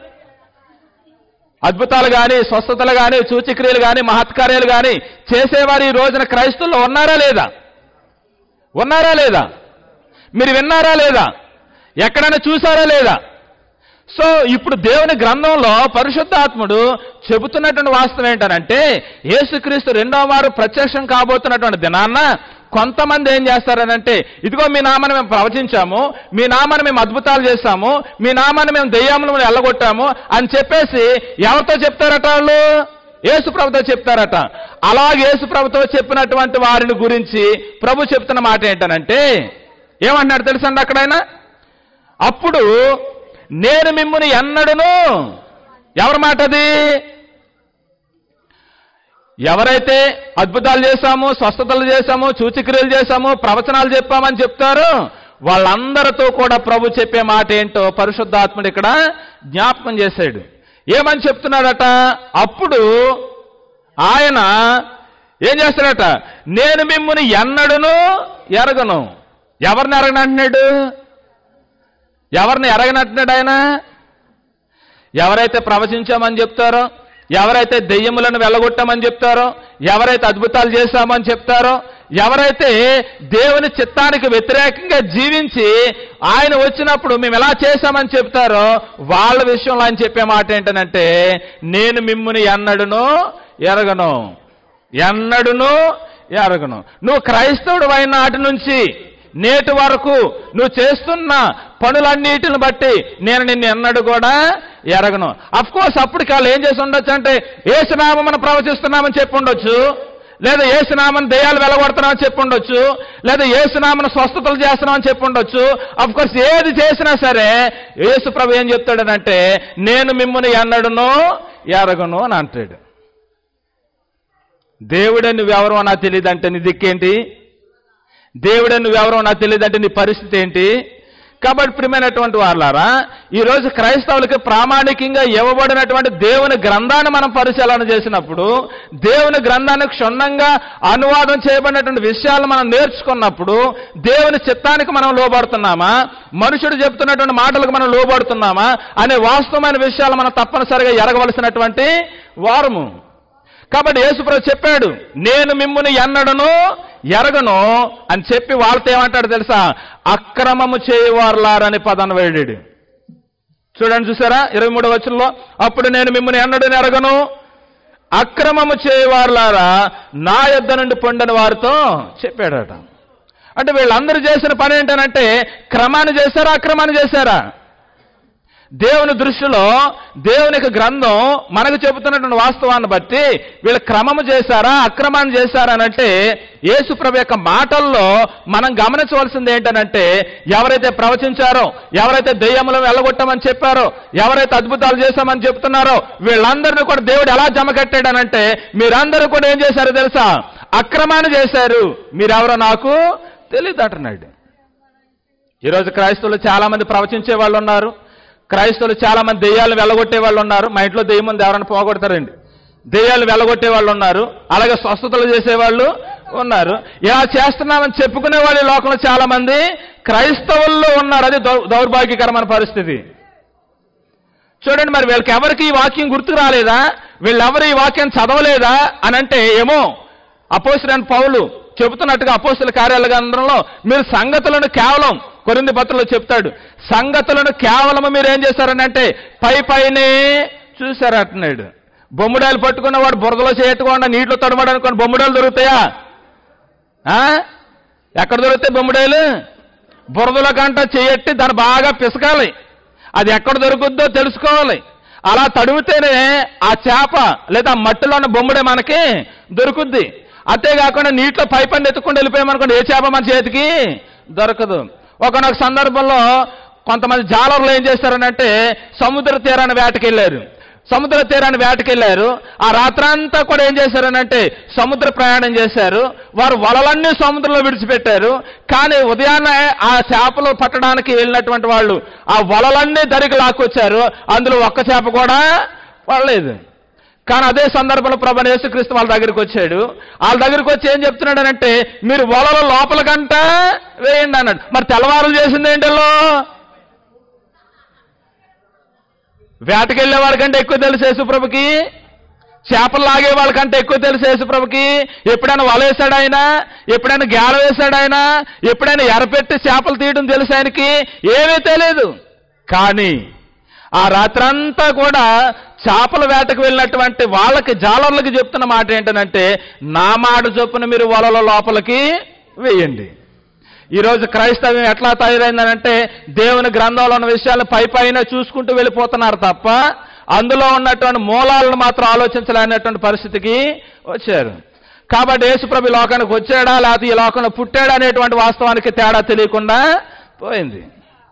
అద్భుతాలు కానీ స్వస్థతలు కానీ సూచిక్రియలు కానీ మహత్కార్యాలు కానీ చేసేవారు ఈ రోజున క్రైస్తవుల్లో ఉన్నారా లేదా ఉన్నారా లేదా మీరు విన్నారా లేదా ఎక్కడైనా చూసారా లేదా సో ఇప్పుడు దేవుని గ్రంథంలో పరిశుద్ధాత్ముడు చెబుతున్నటువంటి వాస్తవం ఏంటనంటే యేసుక్రీస్తు రెండవ వారు ప్రత్యక్షం కాబోతున్నటువంటి దినాన్న కొంతమంది ఏం చేస్తారనంటే ఇదిగో మీ నామాన్ని మేము ప్రవచించాము మీ నామాన్ని మేము అద్భుతాలు చేస్తాము మీ నామాన్ని మేము దెయ్యాములను ఎల్లగొట్టాము అని చెప్పేసి ఎవరితో చెప్తారట వాళ్ళు యేసుప్రభుతో చెప్తారట అలాగే యేసుప్రభుతో చెప్పినటువంటి వారిని గురించి ప్రభు చెప్తున్న మాట ఏంటనంటే ఏమంటున్నాడు తెలుసండి అక్కడైనా అప్పుడు నేను మిమ్ముని ఎన్నడును ఎవరి మాట అది ఎవరైతే అద్భుతాలు చేశాము స్వస్థతలు చేశాము సూచిక్రియలు చేశాము ప్రవచనాలు చెప్పామని చెప్తారో వాళ్ళందరితో కూడా ప్రభు చెప్పే మాట ఏంటో పరిశుద్ధాత్ముడు ఇక్కడ జ్ఞాపకం చేశాడు ఏమని చెప్తున్నాడట అప్పుడు ఆయన ఏం చేస్తాడట నేను మిమ్ముని ఎన్నడును ఎరగను ఎవరిని ఎరగనంటున్నాడు ఎవరిని ఎరగనంటున్నాడు ఆయన ఎవరైతే ప్రవచించామని చెప్తారో ఎవరైతే దెయ్యములను వెళ్ళగొట్టామని చెప్తారో ఎవరైతే అద్భుతాలు చేశామని చెప్తారో ఎవరైతే దేవుని చిత్తానికి వ్యతిరేకంగా జీవించి ఆయన వచ్చినప్పుడు మేము ఎలా చేశామని చెప్తారో వాళ్ళ విషయంలో ఆయన చెప్పే మాట ఏంటనంటే నేను మిమ్ముని ఎన్నడును ఎరగను ఎన్నడును ఎరగను నువ్వు క్రైస్తవుడు అయిన నాటి నుంచి నేటి వరకు నువ్వు చేస్తున్న పనులన్నిటిని బట్టి నేను నిన్ను ఎన్నడు కూడా ఎరగను అఫ్ కోర్స్ అప్పటికి వాళ్ళు ఏం చేసి ఉండొచ్చు అంటే ఏసునామం మనం ప్రవచిస్తున్నామని చెప్పి ఉండొచ్చు లేదా ఏసునామని దయ్యాలు వెలగొడుతున్నామని చెప్పి ఉండొచ్చు లేదా ఏసునామను స్వస్థతలు చేస్తున్నామని చెప్పి ఉండొచ్చు అఫ్ కోర్స్ ఏది చేసినా సరే యేసు ప్రభు ఏం చెప్తాడనంటే నేను మిమ్మల్ని ఎన్నడును ఎరగను అని అంటాడు దేవుడే నువ్వెవరో నాకు తెలియదంటే నీ దిక్కేంటి దేవుడే నువ్వెవరో నాకు తెలియదంటే నీ పరిస్థితి ఏంటి కాబట్టి ప్రియమైనటువంటి వారులారా ఈరోజు క్రైస్తవులకి ప్రామాణికంగా ఇవ్వబడినటువంటి దేవుని గ్రంథాన్ని మనం పరిశీలన చేసినప్పుడు దేవుని గ్రంథానికి క్షుణ్ణంగా అనువాదం చేయబడినటువంటి విషయాలు మనం నేర్చుకున్నప్పుడు దేవుని చిత్తానికి మనం లోబడుతున్నామా మనుషుడు చెప్తున్నటువంటి మాటలకు మనం లోబడుతున్నామా అనే వాస్తవమైన విషయాలు మనం తప్పనిసరిగా ఎరగవలసినటువంటి వారము కాబట్టి యేసుప్రభు చెప్పాడు నేను మిమ్ముని ఎన్నడను ఎరగను అని చెప్పి వాళ్ళతో ఏమంటాడు తెలుసా అక్రమము చేయవారులారని పదన వేడాడు చూడండి చూసారా ఇరవై మూడో వచనంలో అప్పుడు నేను మిమ్మల్ని ఎన్నడూ ఎరగను అక్రమము చేయవారులారా నా యొద్ద నుండి పొండని వారితో చెప్పాడట అంటే వీళ్ళందరూ చేసిన పని ఏంటనంటే క్రమాన్ని చేశారా అక్రమాన్ని చేశారా దేవుని దృష్టిలో దేవుని యొక్క గ్రంథం మనకు చెబుతున్నటువంటి వాస్తవాన్ని బట్టి వీళ్ళు క్రమము చేశారా అక్రమాన్ని చేశారా అనంటే యేసుప్రభు యొక్క మాటల్లో మనం గమనించవలసింది ఏంటనంటే ఎవరైతే ప్రవచించారో ఎవరైతే దెయ్యములను వెళ్ళగొట్టమని చెప్పారో ఎవరైతే అద్భుతాలు చేశామని చెప్తున్నారో వీళ్ళందరినీ కూడా దేవుడు ఎలా జమ కట్టాడనంటే మీరందరూ కూడా ఏం చేశారో తెలుసా అక్రమాన్ని చేశారు మీరెవరో నాకు తెలియదు అంటున్నాడు ఈరోజు క్రైస్తవులు చాలా మంది ప్రవచించే వాళ్ళు ఉన్నారు క్రైస్తవులు చాలా మంది దెయ్యాలు వెళ్ళగొట్టే వాళ్ళు ఉన్నారు మా ఇంట్లో దెయ్యం ఉంది ఎవరైనా పోగొడతారండి దెయ్యాలు వెళ్ళగొట్టే వాళ్ళు ఉన్నారు అలాగే స్వస్థతలు చేసేవాళ్ళు ఉన్నారు ఇలా చేస్తున్నామని చెప్పుకునే వాళ్ళు ఈ లోకంలో చాలా మంది క్రైస్తవుల్లో ఉన్నారు అది దౌ- దౌర్భాగ్యకరమైన పరిస్థితి చూడండి మరి వీళ్ళకి ఎవరికి ఈ వాక్యం గుర్తుకు రాలేదా వీళ్ళెవరు ఈ వాక్యం చదవలేదా అని అంటే ఏమో అపోసిన పౌలు చెబుతున్నట్టుగా అపోస్తుల కార్యాల గ్రంథంలో మీరు సంగతులను కేవలం కొరింది పత్రంలో చెప్తాడు సంగతులను కేవలం మీరు ఏం చేశారని అంటే పై పైనే చూశారంటున్నాడు బొమ్మిడాయలు పట్టుకున్నవాడు బురదలో చేయట్టుకోకుండా నీటిలో తడమడు అనుకోండి బొమ్మిడాయలు దొరుకుతాయా ఆ? ఎక్కడ దొరుకుతాయి బొమ్మిడాయలు బురదలో కంట చేయట్టి దాన్ని బాగా పిసకాలి అది ఎక్కడ దొరుకుద్దో తెలుసుకోవాలి అలా తడివితేనే ఆ చేప లేదా ఆ మట్టిలో ఉన్న బొమ్ముడే మనకి దొరుకుద్ది అంతేకాకుండా నీటిలో పైపండి ఎత్తుకుంటూ వెళ్ళిపోయామనుకోండి ఏ చేప మన చేతికి దొరకదు ఒకనొక సందర్భంలో కొంతమంది జాలర్లు ఏం చేశారనంటే సముద్ర తీరాన్ని వేటకెళ్ళారు సముద్ర తీరాన్ని వేటకెళ్ళారు ఆ రాత్రంతా కూడా ఏం చేశారనంటే సముద్ర ప్రయాణం చేశారు వారు వలలన్నీ సముద్రంలో విడిచిపెట్టారు కానీ ఉదయాన్నే ఆ చేపలు పట్టడానికి వెళ్ళినటువంటి వాళ్ళు ఆ వలలన్నీ దరికి లాక్కొచ్చారు అందులో ఒక్క చేప కూడా పడలేదు కానీ అదే సందర్భంలో ప్రభు యేసుక్రీస్తు వాళ్ళ దగ్గరికి వచ్చాడు వాళ్ళ దగ్గరికి వచ్చి ఏం చెప్తున్నాడనంటే మీరు వలల లోపల కంట వేయండి అన్నాడు మరి తెల్లవారులు చేసింది ఏంటలో వేటకెళ్ళే వాడికంటే ఎక్కువ తెలుసు యేసుప్రభుకి చేపలు లాగే వాళ్ళకంటే ఎక్కువ తెలుసు యేసుప్రభుకి ఎప్పుడైనా వలేసాడు ఆయన ఎప్పుడైనా గేల వేశాడు ఆయన ఎప్పుడైనా ఎరపెట్టి చేపలు తీయడం తెలుసు ఆయనకి ఏమీ తెలియదు కానీ ఆ రాత్రంతా కూడా చేపల వేటకు వెళ్ళినటువంటి వాళ్ళకి జాలర్లకి చెప్తున్న మాట ఏంటనంటే నా మాట చొప్పున మీరు వలల లోపలికి వేయండి ఈరోజు క్రైస్తవ్యం ఎట్లా తయారైందనంటే దేవుని గ్రంథంలో ఉన్న విషయాలు పై పైన చూసుకుంటూ వెళ్ళిపోతున్నారు తప్ప అందులో ఉన్నటువంటి మూలాలను మాత్రం ఆలోచించలేనటువంటి పరిస్థితికి వచ్చారు కాబట్టి యేసుప్రభు ఈ లోకానికి వచ్చాడా లేకపోతే ఈ లోకంలో పుట్టాడా అనేటువంటి వాస్తవానికి తేడా తెలియకుండా పోయింది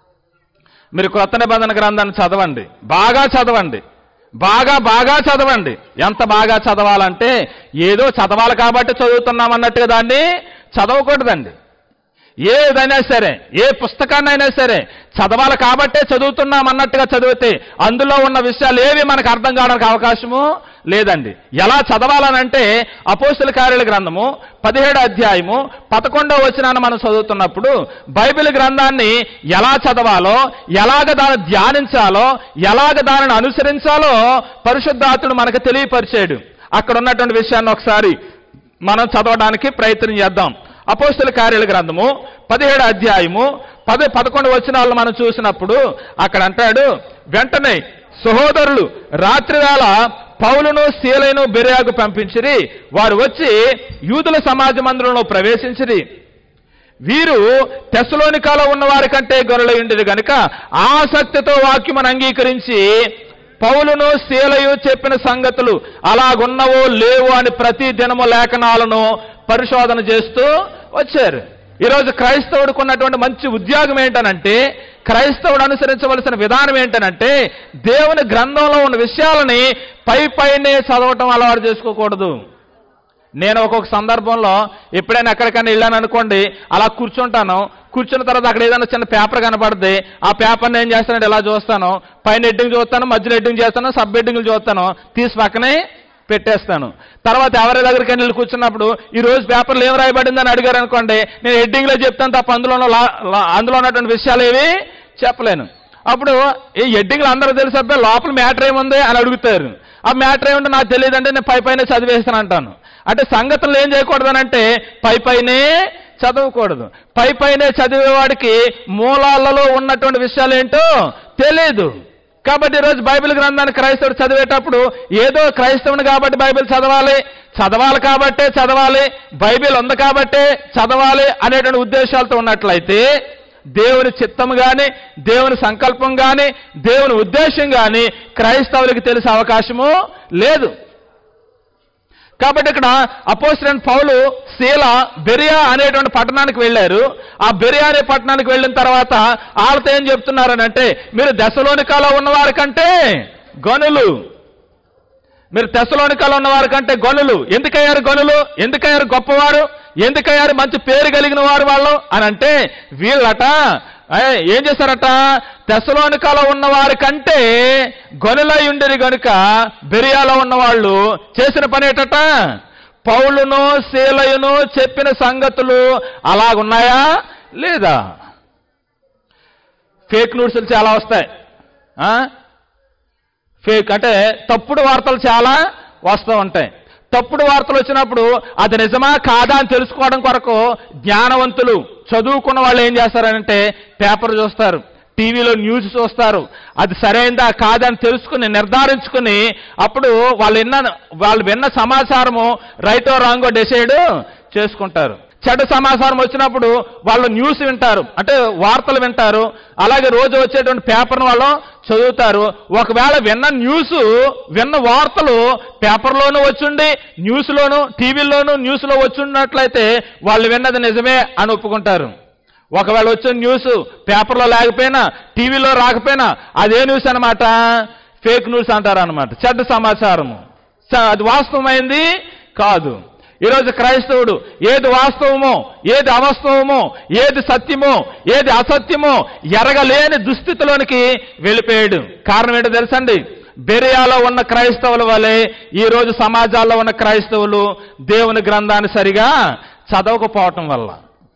మీరు కొత్త నిబంధన గ్రంథాన్ని చదవండి బాగా చదవండి బాగా బాగా చదవండి ఎంత బాగా చదవాలంటే ఏదో చదవాలి కాబట్టి చదువుతున్నాం అన్నట్టుగా దాన్ని చదవకూడదండి ఏదైనా సరే ఏ పుస్తకాన్ని అయినా సరే చదవాలి కాబట్టే చదువుతున్నాం అన్నట్టుగా చదివితే అందులో ఉన్న విషయాలు ఏవి మనకు అర్థం కావడానికి అవకాశము లేదండి ఎలా చదవాలనంటే అపోస్తుల కార్యాల గ్రంథము పదిహేడు అధ్యాయము పదకొండవ వచనాన్ని మనం చదువుతున్నప్పుడు బైబిల్ గ్రంథాన్ని ఎలా చదవాలో ఎలాగ దాన్ని ధ్యానించాలో ఎలాగ దానిని అనుసరించాలో పరిశుద్ధాత్ముడు మనకు తెలియపరిచాడు అక్కడ ఉన్నటువంటి విషయాన్ని ఒకసారి మనం చదవడానికి ప్రయత్నం చేద్దాం అపోస్తుల కార్యాల గ్రంథము పదిహేడు అధ్యాయము పది పదకొండు వచనాలను మనం చూసినప్పుడు అక్కడ అంటాడు వెంటనే సహోదరులు రాత్రివేళ పౌలును శీలైను బెరియాకు పంపించిరి వారు వచ్చి యూదుల సమాజ మందిరంలో ప్రవేశించిరి వీరు తెసలోనికాలో ఉన్న వారి కంటే గొర్రెలయుండేది గనుక ఆసక్తితో వాక్యమును అంగీకరించి పౌలును శీలయు చెప్పిన సంగతులు అలాగున్నవో లేవో అని ప్రతి దినము లేఖనాలను పరిశోధన చేస్తూ వచ్చారు ఈరోజు క్రైస్తవుడికి ఉన్నటువంటి మంచి ఉద్యోగం ఏంటనంటే క్రైస్తవుడు అనుసరించవలసిన విధానం ఏంటనంటే దేవుని గ్రంథంలో ఉన్న విషయాలని పై పైనే చదవటం అలవాటు చేసుకోకూడదు నేను ఒక్కొక్క సందర్భంలో ఎప్పుడైనా ఎక్కడికైనా వెళ్ళాను అనుకోండి అలా కూర్చుంటాను కూర్చున్న తర్వాత అక్కడ ఏదైనా చిన్న పేపర్ కనపడుతుంది ఆ పేపర్ని ఏం చేస్తానంటే ఇలా చూస్తాను పైన హెడ్డింగ్ చూస్తాను మధ్యలో హెడ్డింగ్ చేస్తాను సబ్ హెడ్డింగ్లు చూస్తాను తీసి పక్కనే పెట్టేస్తాను తర్వాత ఎవరి దగ్గరికి వెళ్ళి కూర్చున్నప్పుడు ఈ రోజు పేపర్లో ఏం రాయబడిందని అడిగారు అనుకోండి నేను హెడ్డింగ్లో చెప్తాను తప్ప అందులో ఉన్న లా- లా- అందులో ఉన్నటువంటి విషయాలు ఏవి చెప్పలేను అప్పుడు ఈ హెడ్డింగ్లు అందరూ తెలుసు అబ్బాయి లోపల మ్యాటర్ ఏముంది అని అడుగుతారు ఆ మ్యాటర్ ఏమిటో నాకు తెలియదంటే నేను పై పైన చదివేస్తాను అంటాను అంటే సంగతులు ఏం చేయకూడదనంటే పై పైనే చదవకూడదు పై పైనే చదివేవాడికి మూలాలలో ఉన్నటువంటి విషయాలు ఏంటో తెలియదు కాబట్టి ఈరోజు బైబిల్ గ్రంథాన్ని క్రైస్తవుడు చదివేటప్పుడు ఏదో క్రైస్తవుని కాబట్టి బైబిల్ చదవాలి చదవాలి కాబట్టే చదవాలి బైబిల్ ఉంది కాబట్టే చదవాలి అనేటువంటి ఉద్దేశాలతో ఉన్నట్లయితే దేవుని చిత్తం కానీ దేవుని సంకల్పం కానీ దేవుని ఉద్దేశం కానీ క్రైస్తవులకి తెలిసే అవకాశము లేదు కాబట్టి ఇక్కడ అపోజిట్ పౌలు శీల బెరియా అనేటువంటి పట్టణానికి వెళ్ళారు ఆ బెరియా అనే పట్టణానికి వెళ్ళిన తర్వాత వాళ్ళతో ఏం చెప్తున్నారనంటే మీరు దశలోనికాలో ఉన్నవారి కంటే గనులు మీరు తెసలోనికాలో ఉన్నవారి కంటే గనులు ఎందుకయ్యారు గనులు ఎందుకయ్యారు గొప్పవారు ఎందుకయ్యారు మంచి పేరు కలిగిన వారు వాళ్ళు అని అంటే వీళ్ళట ఏయ్, ఏం చేశారట తెసలోనికాలో ఉన్నవారి కంటే గనులై ఉండేది గనుక బెరియాలో ఉన్నవాళ్ళు చేసిన పని ఏంటట పౌలును శీలయును చెప్పిన సంగతులు అలాగున్నాయా లేదా ఫేక్ న్యూస్లు చాలా వస్తాయి ఆ? ఫేక్ అంటే తప్పుడు వార్తలు చాలా వస్తూ ఉంటాయి తప్పుడు వార్తలు వచ్చినప్పుడు అది నిజమా కాదా అని తెలుసుకోవడం కొరకు జ్ఞానవంతులు చదువుకున్న వాళ్ళు ఏం చేస్తారంటే పేపర్ చూస్తారు టీవీలో న్యూస్ చూస్తారు అది సరైందా కాదా అని తెలుసుకుని నిర్ధారించుకుని అప్పుడు వాళ్ళు విన్న వాళ్ళు విన్న సమాచారము రైటో రాంగో డిసైడ్ చేసుకుంటారు చెడ్డ సమాచారం వచ్చినప్పుడు వాళ్ళు న్యూస్ వింటారు అంటే వార్తలు వింటారు అలాగే రోజు వచ్చేటువంటి పేపర్ను వాళ్ళు చదువుతారు ఒకవేళ విన్న న్యూస్ విన్న వార్తలు పేపర్లోనూ వచ్చుండి న్యూస్లోను టీవీలోను న్యూస్లో వచ్చున్నట్లయితే వాళ్ళు విన్నది నిజమే అని ఒప్పుకుంటారు ఒకవేళ వచ్చిన న్యూస్ పేపర్లో లేకపోయినా టీవీలో రాకపోయినా అదే న్యూస్ అన్నమాట ఫేక్ న్యూస్ అంటారు అనమాట చెడ్డ సమాచారము స- అది వాస్తవమైంది కాదు ఈరోజు క్రైస్తవుడు ఏది వాస్తవమో ఏది అవాస్తవమో ఏది సత్యమో ఏది అసత్యమో ఎరగలేని దుస్థితిలోనికి వెళ్ళిపోయాడు కారణం ఏంటో తెలుసండి బెరియాలో ఉన్న క్రైస్తవుల వలె ఈ రోజు సమాజాల్లో ఉన్న క్రైస్తవులు దేవుని గ్రంథాన్ని సరిగా చదవకపోవటం వల్ల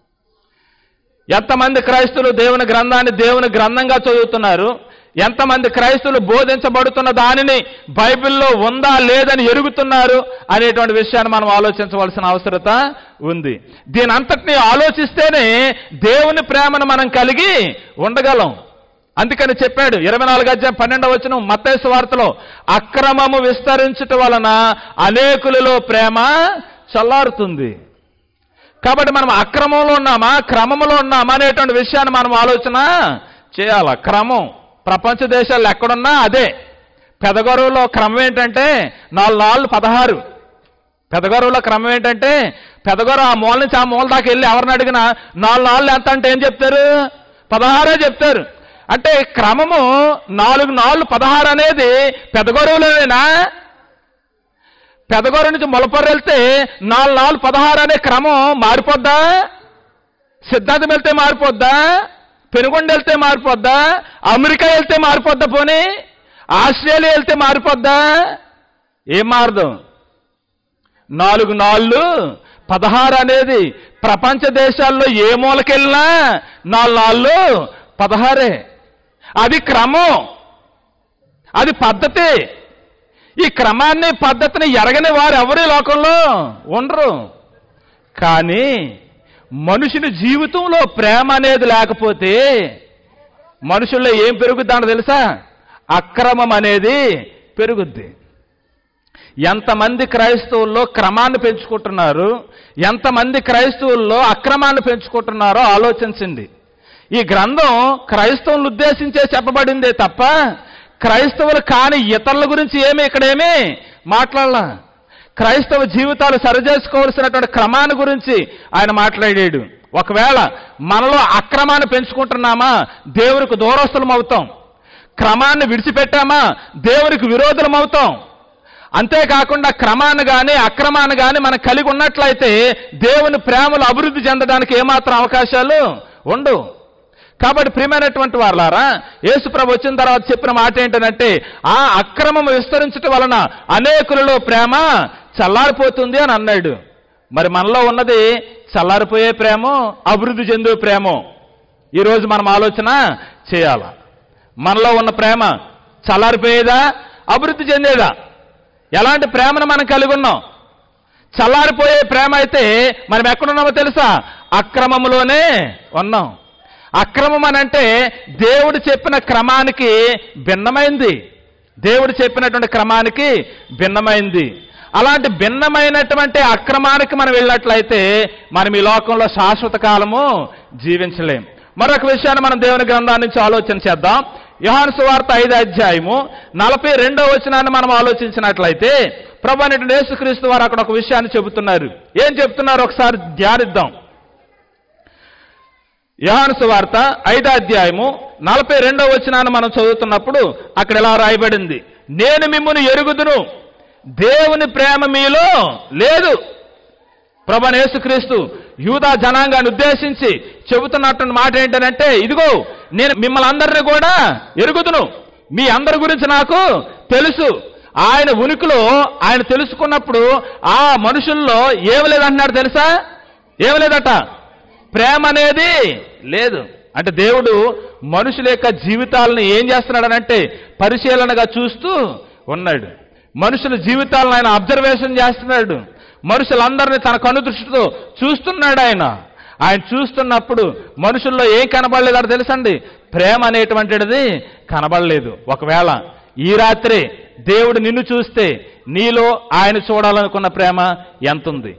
ఎంతమంది క్రైస్తువులు దేవుని గ్రంథాన్ని దేవుని గ్రంథంగా చదువుతున్నారు ఎంతమంది క్రైస్తువులు బోధించబడుతున్న దానిని బైబిల్లో ఉందా లేదని ఎరుగుతున్నారు అనేటువంటి విషయాన్ని మనం ఆలోచించవలసిన అవసరత ఉంది దీని అంతటిని ఆలోచిస్తేనే దేవుని ప్రేమను మనం కలిగి ఉండగలం అందుకని చెప్పాడు ఇరవై నాలుగు అధ్యాయం పన్నెండవ వచ్చిన మత్తైసు వార్తలో అక్రమము విస్తరించుట వలన అనేకులలో ప్రేమ చల్లారుతుంది కాబట్టి మనం అక్రమంలో ఉన్నామా క్రమంలో ఉన్నామా అనేటువంటి విషయాన్ని మనం ఆలోచన చేయాల క్రమం ప్రపంచ దేశాల్లో ఎక్కడున్నా అదే పెదగొరవులో క్రమం ఏంటంటే నాలుగు నాలుగు పదహారు పెదగొరవులో క్రమం ఏంటంటే పెదగొరవ ఆ మూల నుంచి ఆ మూల దాకా వెళ్ళి ఎవరిని అడిగినా నాలుగు నాలుగు ఎంత అంటే ఏం చెప్తారు పదహారే చెప్తారు అంటే క్రమము నాలుగు నాలుగు పదహారు అనేది పెదగొరవులోనేనా పెదగోర నుంచి మొలపొర వెళ్తే నాలుగు నాలుగు పదహారు అనే క్రమం మారిపోద్దా సిద్ధాంతం వెళ్తే మారిపోద్దా పెనుగొండ వెళ్తే మారిపోద్దా అమెరికా వెళ్తే మారిపోద్దా పోనీ ఆస్ట్రేలియా వెళ్తే మారిపోద్దా ఏం మారదు నాలుగు నాళ్ళు పదహారు అనేది ప్రపంచ దేశాల్లో ఏ మూలకెళ్ళినా నాలుగు నాళ్ళు పదహారే అది క్రమం అది పద్ధతి ఈ క్రమాన్ని పద్ధతిని ఎరగని వారు ఎవరి లోకంలో ఉండరు కానీ మనుషుని జీవితంలో ప్రేమ అనేది లేకపోతే మనుషుల్లో ఏం పెరుగుద్దానో తెలుసా అక్రమం అనేది పెరుగుద్ది ఎంతమంది క్రైస్తవుల్లో క్రమాన్ని పెంచుకుంటున్నారు ఎంతమంది క్రైస్తవుల్లో అక్రమాన్ని పెంచుకుంటున్నారో ఆలోచించండి ఈ గ్రంథం క్రైస్తవులను ఉద్దేశించే చెప్పబడిందే తప్ప క్రైస్తవులు కాని ఇతరుల గురించి ఏమి ఇక్కడేమి మాట్లాడాల క్రైస్తవ జీవితాలు సరిచేసుకోవలసినటువంటి క్రమాన్ని గురించి ఆయన మాట్లాడాడు ఒకవేళ మనలో అక్రమాన్ని పెంచుకుంటున్నామా దేవునికి దూరస్తులం అవుతాం క్రమాన్ని విడిచిపెట్టామా దేవునికి విరోధులం అవుతాం అంతేకాకుండా క్రమాన్ని కానీ అక్రమాన్ని కానీ మనం కలిగి ఉన్నట్లయితే దేవుని ప్రేమలు అభివృద్ధి చెందడానికి ఏమాత్రం అవకాశాలు ఉండవు కాబట్టి ప్రియమైనటువంటి వాళ్ళారా యేసుప్రభు వచ్చిన తర్వాత చెప్పిన మాట ఏంటంటే ఆ అక్రమం విస్తరించటం వలన అనేకులలో ప్రేమ చల్లారిపోతుంది అని అన్నాడు మరి మనలో ఉన్నది చల్లారిపోయే ప్రేమో అభివృద్ధి చెందే ప్రేమో ఈరోజు మనం ఆలోచన చేయాల మనలో ఉన్న ప్రేమ చల్లారిపోయేదా అభివృద్ధి చెందేదా ఎలాంటి ప్రేమను మనం కలిగి ఉన్నాం చల్లారిపోయే ప్రేమ అయితే మనం ఎక్కడున్నామో తెలుసా అక్రమములోనే ఉన్నాం అక్రమం అని అంటే దేవుడు చెప్పిన క్రమానికి భిన్నమైంది దేవుడు చెప్పినటువంటి క్రమానికి భిన్నమైంది అలాంటి భిన్నమైనటువంటి అక్రమానికి మనం వెళ్ళినట్లయితే మనం ఈ లోకంలో శాశ్వత కాలము జీవించలేం మరొక విషయాన్ని మనం దేవుని గ్రంథాన్ని నుంచి ఆలోచన చేద్దాం యోహాను సువార్త ఐదు అధ్యాయము నలభై రెండో వచనాన్ని మనం ఆలోచించినట్లయితే ప్రభు అనేటువంటి యేసుక్రీస్తు వారు అక్కడ ఒక విషయాన్ని చెబుతున్నారు ఏం చెప్తున్నారు ఒకసారి ధ్యానిద్దాం యోహాను సువార్త ఐదో అధ్యాయము నలభై రెండో వచనాన్ని మనం చదువుతున్నప్పుడు అక్కడ ఇలా రాయబడింది నేను మిమ్మల్ని ఎరుగుదును దేవుని ప్రేమ మీలో లేదు ప్రభు యేసుక్రీస్తు యూదా జనాంగాన్ని ఉద్దేశించి చెబుతున్నటువంటి మాట ఏంటంటే ఇదిగో నేను మిమ్మల్ని అందరినీ కూడా ఎరుగుదును మీ అందరి గురించి నాకు తెలుసు ఆయన ఉనికిలో ఆయన తెలుసుకున్నప్పుడు ఆ మనుషుల్లో ఏమి లేదంటున్నాడు తెలుసా ఏమి లేదట ప్రేమ అనేది లేదు అంటే దేవుడు మనుషుల యొక్క జీవితాలను ఏం చేస్తున్నాడనంటే పరిశీలనగా చూస్తూ ఉన్నాడు మనుషుల జీవితాలను ఆయన అబ్జర్వేషన్ చేస్తున్నాడు మనుషులందరినీ తన కను దృష్టితో చూస్తున్నాడు ఆయన ఆయన చూస్తున్నప్పుడు మనుషుల్లో ఏం కనబడలేదో తెలుసండి ప్రేమ అనేటువంటిది కనబడలేదు ఒకవేళ ఈ రాత్రి దేవుడు నిన్ను చూస్తే నీలో ఆయన చూడాలనుకున్న ప్రేమ ఎంతుంది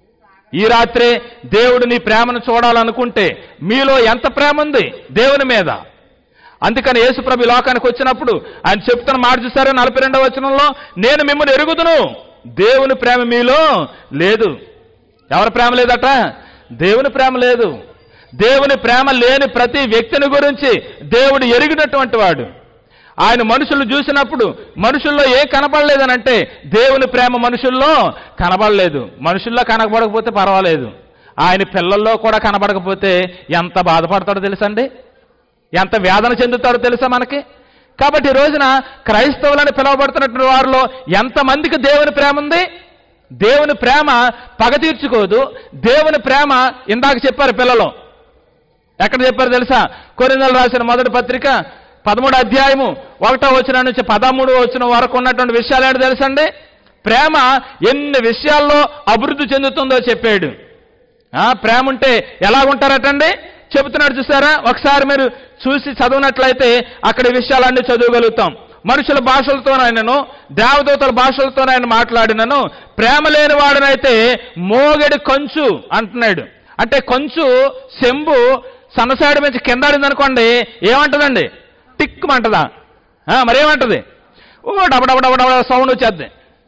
ఈ రాత్రి దేవుడు నీ ప్రేమను చూడాలనుకుంటే మీలో ఎంత ప్రేమ ఉంది దేవుని మీద అందుకని యేసుప్రభు ఈ లోకానికి వచ్చినప్పుడు ఆయన చెప్తున్న మాట చూసారు నలభై రెండవ వచనంలో నేను మిమ్మల్ని ఎరుగుదును దేవుని ప్రేమ మీలో లేదు ఎవరి ప్రేమ లేదట దేవుని ప్రేమ లేదు దేవుని ప్రేమ లేని ప్రతి వ్యక్తిని గురించి దేవుడు ఎరిగినటువంటి వాడు ఆయన మనుషులు చూసినప్పుడు మనుషుల్లో ఏం కనబడలేదనంటే దేవుని ప్రేమ మనుషుల్లో కనబడలేదు మనుషుల్లో కనబడకపోతే పర్వాలేదు ఆయన పిల్లల్లో కూడా కనబడకపోతే ఎంత బాధపడతాడో తెలుసండి ఎంత వేదన చెందుతాడో తెలుసా మనకి కాబట్టి ఈ రోజున క్రైస్తవులని పిలువబడుతున్నటువంటి వారిలో ఎంతమందికి దేవుని ప్రేమ ఉంది దేవుని ప్రేమ పగ తీర్చుకోదు దేవుని ప్రేమ ఇందాక చెప్పారు పిల్లలు ఎక్కడ చెప్పారు తెలుసా కొరిందలు రాసిన మొదటి పత్రిక పదమూడు అధ్యాయము ఒకటో వచ్చిన నుంచి పదమూడు వచ్చిన వరకు ఉన్నటువంటి విషయాలు ఏంటో తెలుసండి ప్రేమ ఎన్ని విషయాల్లో అభివృద్ధి చెందుతుందో చెప్పాడు ఆ, ప్రేమ ఉంటే ఎలా ఉంటారటండి చెబుతున్నాడు చూసారా ఒకసారి మీరు చూసి చదివినట్లయితే అక్కడ ఈ విషయాలన్నీ చదవగలుగుతాం మనుషుల భాషలతోనైనను దేవదూతల భాషలతో ఆయన మాట్లాడినను ప్రేమ లేని వాడినైతే మోగడి కొంచు అంటున్నాడు అంటే కొంచు సెంబు సన్నసాడి నుంచి కిందాడింది అనుకోండి ఏమంటదండి టిక్ అంటదా ఆ, మరేమంటది ఓ డబడబడబడ సౌండ్ వచ్చేద్ది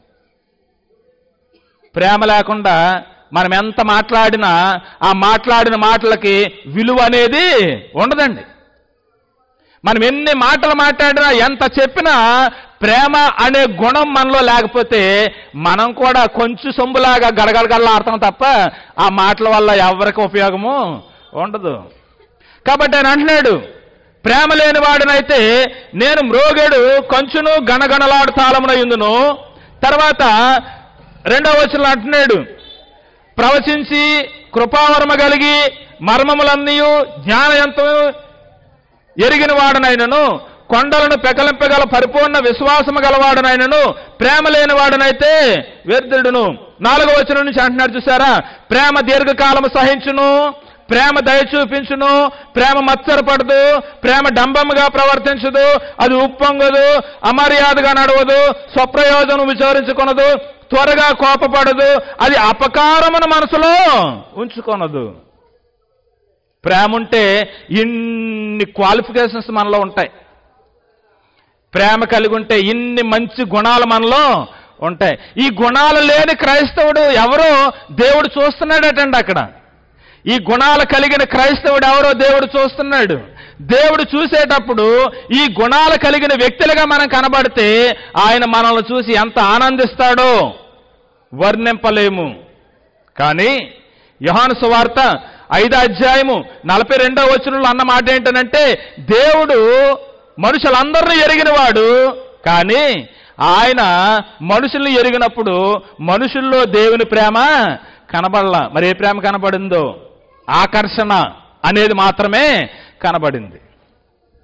ప్రేమ లేకుండా మనం ఎంత మాట్లాడినా ఆ మాట్లాడిన మాటలకి విలువ అనేది ఉండదండి మనం ఎన్ని మాటలు మాట్లాడినా ఎంత చెప్పినా ప్రేమ అనే గుణం మనలో లేకపోతే మనం కూడా కొంచెం సొంబులాగా గడగడగడలాడతాం తప్ప ఆ మాటల వల్ల ఎవరికి ఉపయోగము ఉండదు కాబట్టి ఆయన అంటున్నాడు ప్రేమ లేని వాడినైతే నేను మ్రోగేడు కొంచును గణగణలాడు తాళమునయుందును తర్వాత రెండవ వచనంలో అంటున్నాడు ప్రవచించి కృపావరమ కలిగి మర్మములన్నీ జ్ఞానయంతము ఎరిగిన వాడనైనను కొండలను పెకలింపగల పరిపూర్ణ విశ్వాసము గలవాడనైనను ప్రేమ లేని వాడనైతే వ్యర్థుడును నాలుగో వచనం నుంచి అంటున్నాడు చూసారా ప్రేమ దీర్ఘకాలము సహించును ప్రేమ దయ చూపించును ప్రేమ మత్సరపడదు ప్రేమ డంబముగా ప్రవర్తించదు అది ఉప్పొంగదు అమర్యాదగా నడవదు స్వప్రయోజనం విచారించుకొనదు త్వరగా కోపపడదు అది అపకారమును మనసులో ఉంచుకొనదు ప్రేమ ఉంటే ఇన్ని క్వాలిఫికేషన్స్ మనలో ఉంటాయి ప్రేమ కలిగి ఉంటే ఇన్ని మంచి గుణాలు మనలో ఉంటాయి ఈ గుణాలు లేని క్రైస్తవుడు ఎవరో దేవుడు చూస్తున్నాడటండి అక్కడ ఈ గుణాలు కలిగిన క్రైస్తవుడు ఎవరో దేవుడు చూస్తున్నాడు దేవుడు చూసేటప్పుడు ఈ గుణాలు కలిగిన వ్యక్తులుగా మనం కనబడితే ఆయన మనల్ని చూసి ఎంత ఆనందిస్తాడో వర్ణింపలేము కానీ యోహాను సువార్త ఐదో అధ్యాయము నలభై రెండో వచనంలో అన్న మాట ఏంటనంటే దేవుడు మనుషులందరినీ ఎరిగినవాడు కానీ ఆయన మనుషుల్ని ఎరిగినప్పుడు మనుషుల్లో దేవుని ప్రేమ కనబడలా మరి ఏ ప్రేమ కనబడిందో ఆకర్షణ అనేది మాత్రమే కనబడింది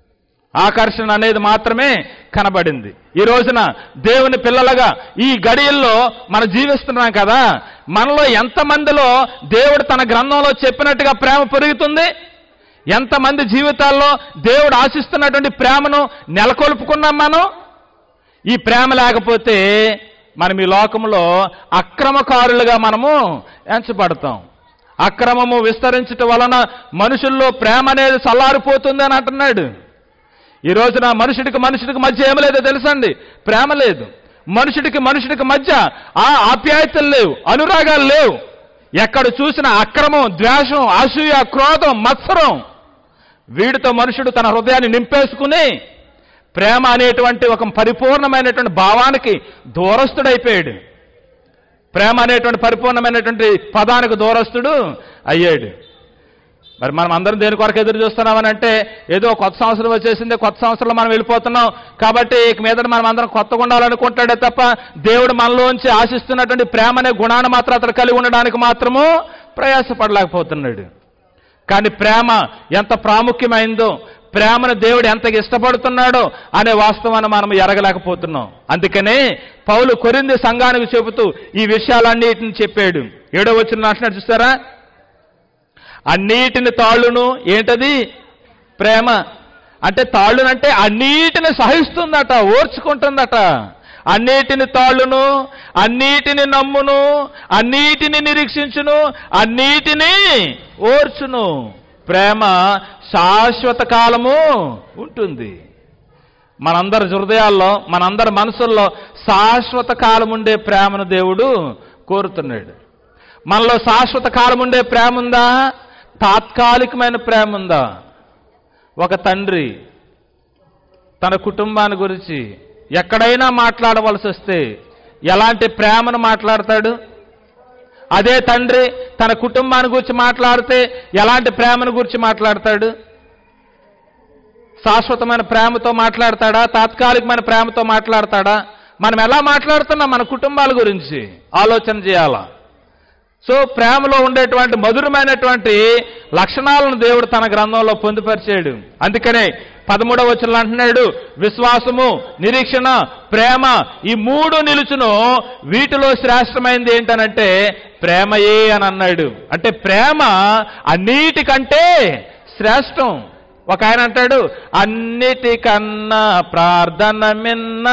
ఆకర్షణ అనేది మాత్రమే కనబడింది ఈ రోజున దేవుని పిల్లలుగా ఈ గడియల్లో మనం జీవిస్తున్నాం కదా మనలో ఎంతమందిలో దేవుడు తన గ్రంథంలో చెప్పినట్టుగా ప్రేమ పెరుగుతుంది ఎంతమంది జీవితాల్లో దేవుడు ఆశిస్తున్నటువంటి ప్రేమను నెలకొల్పుకున్నాం మనం ఈ ప్రేమ లేకపోతే మనం ఈ లోకంలో అక్రమకారులుగా మనము ఎంచబడతాం అక్రమము విస్తరించటం వలన మనుషుల్లో ప్రేమ అనేది చల్లారిపోతుంది అని అంటున్నాడు ఈ రోజున మనుషుడికి మనుషుడికి మధ్య ఏమి లేదో తెలుసండి ప్రేమ లేదు మనుషుడికి మనుషుడికి మధ్య ఆ ఆప్యాయతలు లేవు అనురాగాలు లేవు ఎక్కడ చూసిన అక్రమం ద్వేషం అసూయ క్రోధం మత్సరం వీడితో మనుషుడు తన హృదయాన్ని నింపేసుకుని ప్రేమ అనేటువంటి ఒక పరిపూర్ణమైనటువంటి భావానికి దూరస్తుడైపోయాడు ప్రేమ అనేటువంటి పరిపూర్ణమైనటువంటి పదానికి దూరస్తుడు అయ్యాడు మరి మనం అందరం దేని కొరకు ఎదురు చూస్తున్నామని అంటే ఏదో కొత్త సంవత్సరం వచ్చేసింది కొత్త సంవత్సరంలో మనం వెళ్ళిపోతున్నాం కాబట్టి ఇక మీద మనం అందరం కొత్తగా ఉండాలనుకుంటాడే తప్ప దేవుడు మనలోంచి ఆశిస్తున్నటువంటి ప్రేమ అనే గుణాన్ని మాత్రం అతను కలిగి ఉండడానికి మాత్రము ప్రయాసపడలేకపోతున్నాడు కానీ ప్రేమ ఎంత ప్రాముఖ్యమైందో ప్రేమను దేవుడు ఎంత ఇష్టపడుతున్నాడో అనే వాస్తవాన్ని మనం ఎరగలేకపోతున్నాం అందుకనే పౌలు కొరింది సంఘానికి చెబుతూ ఈ విషయాలన్నిటిని చెప్పాడు ఏడో వచ్చిన అంటున్నాడు చూస్తారా అన్నిటిని తాళ్ళును ఏంటది ప్రేమ అంటే తాళ్ళునంటే అన్నిటిని సహిస్తుందట ఓర్చుకుంటుందట అన్నిటిని తాళ్ళును అన్నిటిని నమ్మును అన్నిటిని నిరీక్షించును అన్నిటినీ ఓర్చును ప్రేమ శాశ్వత కాలము ఉంటుంది మనందరి హృదయాల్లో మనందరి మనసుల్లో శాశ్వత కాలం ఉండే ప్రేమను దేవుడు కోరుతున్నాడు మనలో శాశ్వత కాలం ఉండే ప్రేమ ఉందా తాత్కాలికమైన ప్రేమ ఉందా ఒక తండ్రి తన కుటుంబాన్ని గురించి ఎక్కడైనా మాట్లాడవలసి వస్తే ఎలాంటి ప్రేమను మాట్లాడతాడు అదే తండ్రి తన కుటుంబాన్ని గురించి మాట్లాడితే ఎలాంటి ప్రేమను గురించి మాట్లాడతాడు శాశ్వతమైన ప్రేమతో మాట్లాడతాడా తాత్కాలికమైన ప్రేమతో మాట్లాడతాడా మనం ఎలా మాట్లాడుతున్నాం మన కుటుంబాల గురించి ఆలోచన చేయాలా సో ప్రేమలో ఉండేటువంటి మధురమైనటువంటి లక్షణాలను దేవుడు తన గ్రంథంలో పొందుపరిచాడు అందుకనే పదమూడవ వచనంలో అంటున్నాడు విశ్వాసము నిరీక్షణ ప్రేమ ఈ మూడు నిలుచును వీటిలో శ్రేష్టమైనది ఏంటనంటే ప్రేమయే అని అన్నాడు అంటే ప్రేమ అన్నిటికంటే శ్రేష్టం ఒక ఆయన అంటాడు అన్నిటికన్నా ప్రార్థన మిన్న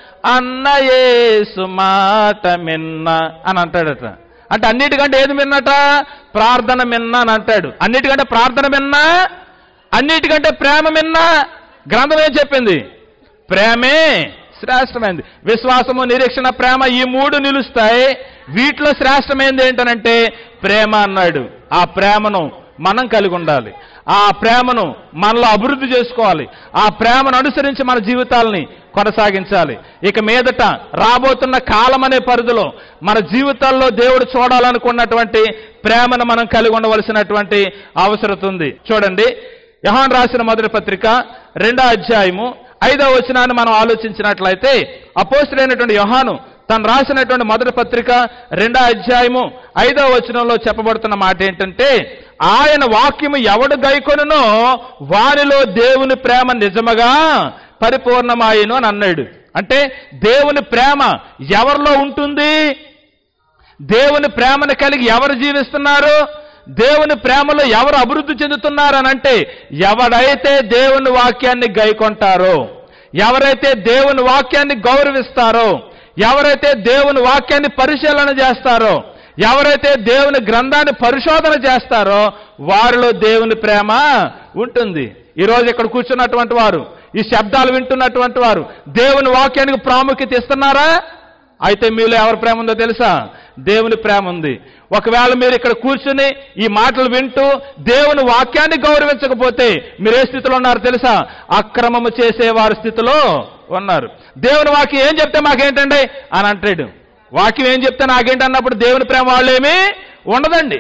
అన్నయేసు మాట మిన్న అని అంటాడట అంటే అన్నిటికంటే ఏది మిన్నట ప్రార్థన మిన్న అని అంటాడు అన్నిటికంటే ప్రార్థన మిన్న అన్నిటికంటే ప్రేమ మిన్న గ్రంథం ఏం చెప్పింది ప్రేమే శ్రేష్టమైంది విశ్వాసము నిరీక్షణ ప్రేమ ఈ మూడు నిలుస్తాయి వీటిలో శ్రేష్టమైనది ఏంటనంటే ప్రేమ అన్నాడు ఆ ప్రేమను మనం కలిగి ఉండాలి ఆ ప్రేమను మనలో అభివృద్ధి చేసుకోవాలి ఆ ప్రేమను అనుసరించి మన జీవితాలని కొనసాగించాలి ఇక మీదట రాబోతున్న కాలం అనే పరిధిలో మన జీవితాల్లో దేవుడు చూడాలనుకున్నటువంటి ప్రేమను మనం కలిగి ఉండవలసినటువంటి అవసరం ఉంది చూడండి యహాన్ రాసిన మొదటి పత్రిక రెండో అధ్యాయము ఐదవ వచనాన్ని మనం ఆలోచించినట్లయితే అపోస్తుడైనటువంటి యోహాను తను రాసినటువంటి మొదటి పత్రిక రెండో అధ్యాయము ఐదవ వచనంలో చెప్పబడుతున్న మాట ఏంటంటే ఆయన వాక్యము ఎవడు గైకొనునో వారిలో దేవుని ప్రేమ నిజముగా పరిపూర్ణమాయను అని అన్నాడు అంటే దేవుని ప్రేమ ఎవరిలో ఉంటుంది దేవుని ప్రేమను కలిగి ఎవరు జీవిస్తున్నారు దేవుని ప్రేమలో ఎవరు అభివృద్ధి చెందుతున్నారు అని అంటే ఎవడైతే దేవుని వాక్యాన్ని గైకొంటారో ఎవరైతే దేవుని వాక్యాన్ని గౌరవిస్తారో ఎవరైతే దేవుని వాక్యాన్ని పరిశీలన చేస్తారో ఎవరైతే దేవుని గ్రంథాన్ని పరిశోధన చేస్తారో వారిలో దేవుని ప్రేమ ఉంటుంది ఈరోజు ఇక్కడ కూర్చున్నటువంటి వారు ఈ శబ్దాలు వింటున్నటువంటి వారు దేవుని వాక్యానికి ప్రాముఖ్యత ఇస్తున్నారా అయితే మీలో ఎవరి ప్రేమ ఉందో తెలుసా దేవుని ప్రేమ ఉంది ఒకవేళ మీరు ఇక్కడ కూర్చుని ఈ మాటలు వింటూ దేవుని వాక్యాన్ని గౌరవించకపోతే మీరు ఏ స్థితిలో ఉన్నారు తెలుసా అక్రమము చేసే వారి స్థితిలో ఉన్నారు దేవుని వాక్యం ఏం చెప్తే మాకేంటండి అని అంటాడు వాక్యం ఏం చెప్తే నాకేంటి అన్నప్పుడు దేవుని ప్రేమ వాళ్ళేమీ ఉండదండి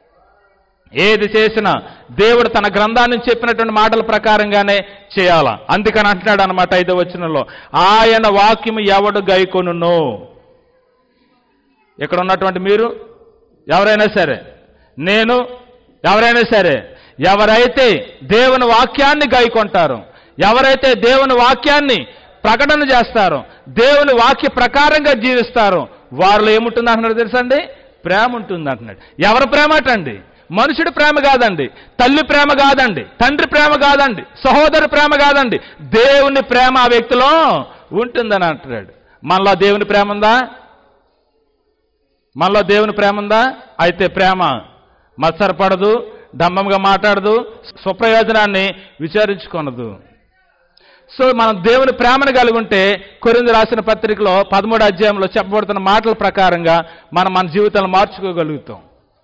ఏది చేసినా దేవుడు తన గ్రంథాన్ని చెప్పినటువంటి మాటల ప్రకారంగానే చేయాలా అందుకని అంటున్నాడు అనమాట ఐదో వచనంలో ఆయన వాక్యము ఎవడు గైకొనును ఇక్కడ ఉన్నటువంటి మీరు ఎవరైనా సరే నేను ఎవరైనా సరే ఎవరైతే దేవుని వాక్యాన్ని గైకొంటారో ఎవరైతే దేవుని వాక్యాన్ని ప్రకటన చేస్తారో దేవుని వాక్య ప్రకారంగా జీవిస్తారో వారిలో ఏముంటుంది అంటున్నాడు తెలుసండి ప్రేమ ఉంటుంది అంటున్నాడు ఎవరి ప్రేమ అటండి మనుషుడి ప్రేమ కాదండి తల్లి ప్రేమ కాదండి తండ్రి ప్రేమ కాదండి సహోదరు ప్రేమ కాదండి దేవుని ప్రేమ ఆ వ్యక్తిలో ఉంటుందని అంటున్నాడు మనలో దేవుని ప్రేమ ఉందా మనలో దేవుని ప్రేమ ఉందా అయితే ప్రేమ మత్సరపడదు డంబంగా మాట్లాడదు స్వప్రయోజనాన్ని విచారించుకొనదు సో మనం దేవుని ప్రేమను కలిగి ఉంటే కొరింది రాసిన పత్రికలో పదమూడు అధ్యాయంలో చెప్పబడుతున్న మాటల ప్రకారంగా మనం మన జీవితాలను మార్చుకోగలుగుతాం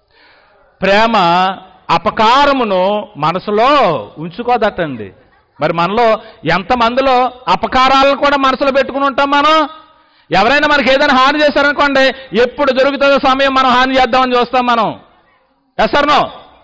ప్రేమ అపకారమును మనసులో ఉంచుకోదటండి మరి మనలో ఎంతమందిలో అపకారాలను కూడా మనసులో పెట్టుకుని ఉంటాం మనం ఎవరైనా మనకి ఏదైనా హాని చేశారనుకోండి ఎప్పుడు దొరుకుతుందో సమయం మనం హాని చేద్దామని చూస్తాం మనం ఎసర్నో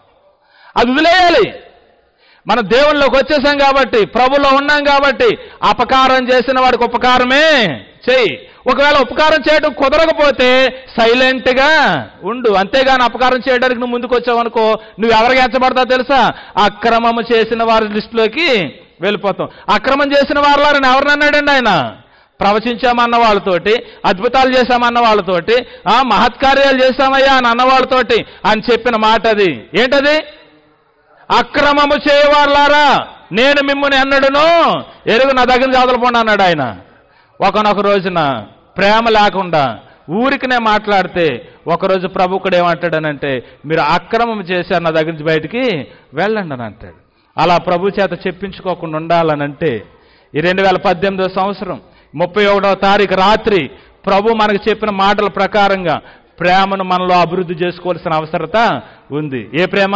అది వదిలేయాలి మన దేవుళ్ళలోకి వచ్చేసాం కాబట్టి ప్రభులో ఉన్నాం కాబట్టి అపకారం చేసిన వాడికి ఉపకారమే చెయ్యి ఒకవేళ ఉపకారం చేయడం కుదరకపోతే సైలెంట్గా ఉండు అంతేగాని అపకారం చేయడానికి నువ్వు ముందుకు వచ్చావు అనుకో నువ్వు ఎవరికి ఎంచబడతావు తెలుసా అక్రమము చేసిన వారి లిస్టులోకి వెళ్ళిపోతాం అక్రమం చేసిన వారిలో ఎవరినన్నాడండి ఆయన ప్రవచించామన్న వాళ్ళతోటి అద్భుతాలు చేశామన్న వాళ్ళతోటి ఆ మహత్కార్యాలు చేశామయ్యా అని అన్న వాళ్ళతోటి అని చెప్పిన మాట అది ఏంటది అక్రమము చేయవాళ్ళారా నేను మిమ్మల్ని అన్నడును ఎరుగు నా దగ్గర చదలపోండి అన్నాడు ఆయన ఒకనొక రోజున ప్రేమ లేకుండా ఊరికినే మాట్లాడితే ఒకరోజు ప్రభుకుడు ఏమంటాడనంటే మీరు అక్రమం చేశారు నా దగ్గర నుంచి బయటికి వెళ్ళండి అని అంటాడు అలా ప్రభు చేత చెప్పించుకోకుండా ఉండాలనంటే ఈ రెండు వేల పద్దెనిమిదో సంవత్సరం ముప్పై ఒకటవ తారీఖు రాత్రి ప్రభు మనకు చెప్పిన మాటల ప్రకారంగా ప్రేమను మనలో అభివృద్ధి చేసుకోవాల్సిన అవసరత ఉంది ఏ ప్రేమ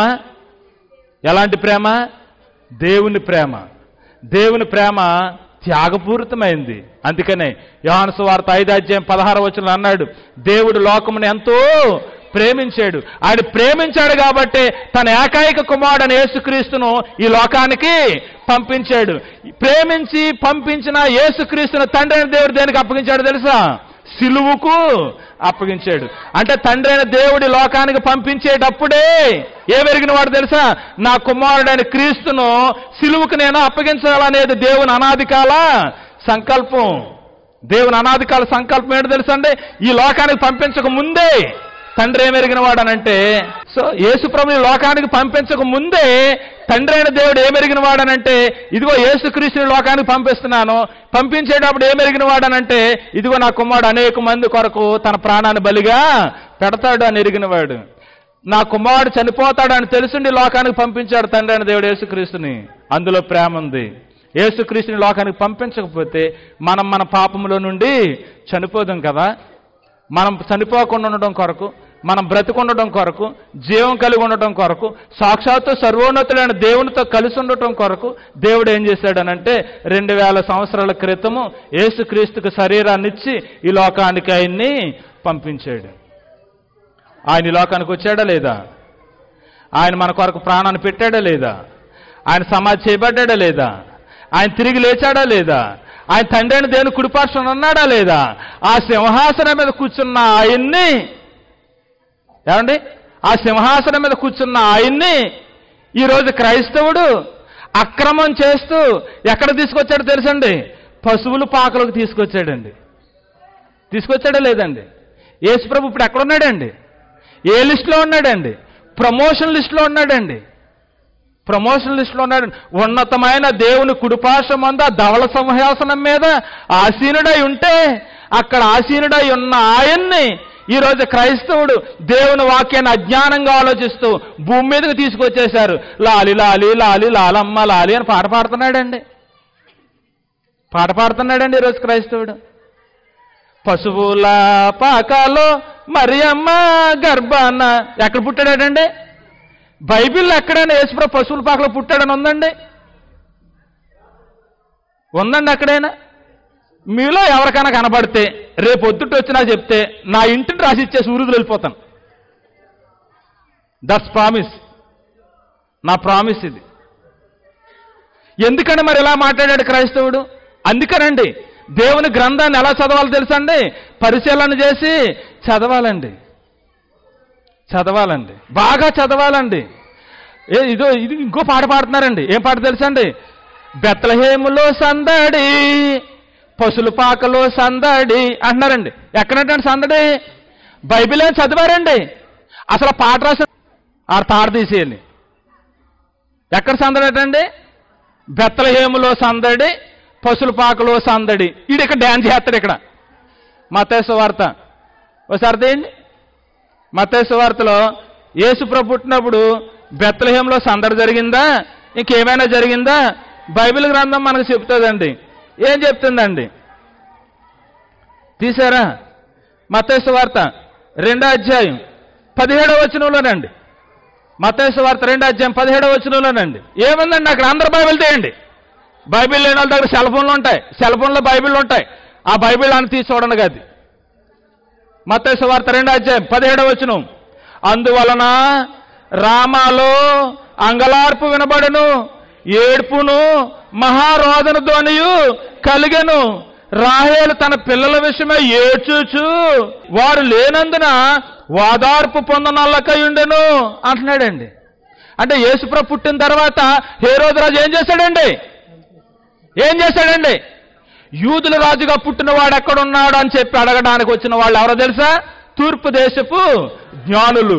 ఎలాంటి ప్రేమ దేవుని ప్రేమ దేవుని ప్రేమ త్యాగపూరితమైంది అందుకనే యోహాను సువార్త ఐదు అధ్యాయం పదహార వచనం అన్నాడు దేవుడు లోకమును ఎంతో ప్రేమించాడు ఆయన ప్రేమించాడు కాబట్టి తన ఏకైక కుమారుడని యేసుక్రీస్తును ఈ లోకానికి పంపించాడు ప్రేమించి పంపించిన యేసుక్రీస్తును తండ్రి అయిన దేవుడు దేనికి అప్పగించాడు తెలుసా సిలువుకు అప్పగించాడు అంటే తండ్రి అయిన దేవుడి లోకానికి పంపించేటప్పుడే ఏ వెరిగిన వాడు తెలుసా నా కుమారుడైన క్రీస్తును సిలువుకు నేను అప్పగించాలనేది దేవుని అనాదికాల సంకల్పం దేవుని అనాదికాల సంకల్పం ఏంటో తెలుసండి ఈ లోకానికి పంపించక ముందే తండ్రి ఏం ఎరిగిన వాడనంటే సో యేసుప్రభు ఈ లోకానికి పంపించక ముందే తండ్రి అయిన దేవుడు ఏం ఎరిగిన వాడనంటే ఇదిగో యేసుక్రీస్తుని లోకానికి పంపిస్తున్నాను పంపించేటప్పుడు ఏం ఎరిగిన వాడనంటే ఇదిగో నా కుమారుడు అనేక మంది కొరకు తన ప్రాణాన్ని బలిగా పెడతాడు అని ఎరిగినవాడు నా కుమారుడు చనిపోతాడు అని తెలుసుండి లోకానికి పంపించాడు తండ్రి అయిన దేవుడు యేసుక్రీస్తుని అందులో ప్రేమ ఉంది యేసుక్రీస్తుని లోకానికి పంపించకపోతే మనం మన పాపములో నుండి చనిపోదాం కదా మనం చనిపోకుండా ఉండడం కొరకు మనం బ్రతికుండటం కొరకు జీవం కలిగి ఉండటం కొరకు సాక్షాత్తు సర్వోన్నతుడైన దేవునితో కలిసి ఉండటం కొరకు దేవుడు ఏం చేశాడనంటే రెండు వేల సంవత్సరాల క్రితము యేసుక్రీస్తుకు శరీరాన్ని ఇచ్చి ఈ లోకానికి ఆయన్ని పంపించాడు ఆయన ఈ లోకానికి వచ్చాడా లేదా ఆయన మన కొరకు ప్రాణాన్ని పెట్టాడా లేదా ఆయన సమాధి చేయబడ్డా లేదా ఆయన తిరిగి లేచాడా లేదా ఆయన తండ్రి అయిన దేవుని కుడిపార్శ్వన ఉన్నాడా లేదా ఆ సింహాసనం మీద కూర్చున్న ఆయన్ని ఏమండి ఆ సింహాసనం మీద కూర్చున్న ఆయన్ని ఈరోజు క్రైస్తవుడు అక్రమం చేస్తూ ఎక్కడ తీసుకొచ్చాడో తెలుసండి పశువులు పాకలకు తీసుకొచ్చాడండి తీసుకొచ్చాడా లేదండి యేసుప్రభు ఇప్పుడు ఎక్కడ ఉన్నాడండి ఏ లిస్టులో ఉన్నాడండి ప్రమోషన్ లిస్టులో ఉన్నాడండి ప్రమోషన్ లిస్టులో ఉన్నాడు ఉన్నతమైన దేవుని కుడిపార్శ్వం మందు ఆ ధవళ సింహాసనం మీద ఆసీనుడై ఉంటే అక్కడ ఆసీనుడై ఉన్న ఆయన్ని ఈరోజు క్రైస్తవుడు దేవుని వాక్యాన్ని అజ్ఞానంగా ఆలోచిస్తూ భూమి మీదకి తీసుకొచ్చేశారు లాలి లాలి లాలి లాలమ్మ లాలి అని పాట పాడుతున్నాడండి పాట పాడుతున్నాడండి ఈరోజు క్రైస్తవుడు పశువుల పాకాలో మరియమ్మ గర్భాన ఎక్కడ పుట్టాడండి బైబిల్లో ఎక్కడైనా యేసుప్రభు పశువుల పాకలో పుట్టాడని ఉందండి ఉందండి ఎక్కడైనా మీలో ఎవరికైనా కనబడితే రేపు పొద్దుట వచ్చినా చెప్తే నా ఇంటిని రాసి ఇచ్చేసి ఊరికి వెళ్ళిపోతాను దట్స్ ప్రామిస్ నా ప్రామిస్ ఇది ఎందుకని మరి ఇలా మాట్లాడాడు క్రైస్తవుడు అందుకనండి దేవుని గ్రంథాన్ని ఎలా చదవాలో తెలుసండి పరిశీలన చేసి చదవాలండి చదవాలండి బాగా చదవాలండి ఏ ఇదో ఇది ఇంకో పాట పాడుతున్నారండి ఏం పాట తెలుసండి బెత్తలహేములో సందడి పశుల పాకలో సందడి అంటున్నారండి ఎక్కడంటే సందడి బైబిల్ ఏం చదివారండి అసలు ఆ పాట రాసిన ఆ తాడు తీసేయాలి ఎక్కడ సందడి అండి బెత్తలహేములో సందడి పశుల పాకలో సందడి ఈడు ఇక్కడ డ్యాన్స్ చేస్తాడు ఇక్కడ మతేశ్వ వార్త ఒకసారి తీయండి మతేశ్వ వార్తలో యేసుప్రభు పుట్టినప్పుడు బెత్తలహేంలో సందడి జరిగిందా ఇంకేమైనా జరిగిందా బైబిల్ గ్రంథం మనకు చెప్తుందండి ఏం చెప్తుందండి తీసారా మతేశ్వ వార్త రెండో అధ్యాయం పదిహేడవ వచనంలోనండి మతేశ్వ వార్త రెండో అధ్యాయం పదిహేడవ వచనంలోనండి ఏముందండి అక్కడ అందరు బైబిల్ తీయండి బైబిల్ లేని వాళ్ళ దగ్గర సెల్ ఫోన్లు ఉంటాయి సెల్ ఫోన్లో బైబిల్ ఉంటాయి ఆ బైబిల్ అని తీసి చూడండి అది మత్తయి వార్త రెండో అధ్యాయం పదిహేడవ వచనం అందువలన రామాలో అంగలార్పు వినబడును ఏడ్పును మహారోదన ధ్వనియు కలిగెను రాహేలు తన పిల్లల విషయమై ఏడ్చుచు వారు లేనందున వాదార్పు పొందనల్లకై ఉండెను అంటున్నాడండి అంటే యేసుప్రభు పుట్టిన తర్వాత హేరోదరాజు ఏం చేశాడండి ఏం చేశాడండి యూదుల రాజుగా పుట్టిన వాడు ఎక్కడున్నాడు అని చెప్పి అడగడానికి వచ్చిన వాళ్ళు ఎవరో తెలుసా తూర్పు దేశపు జ్ఞానులు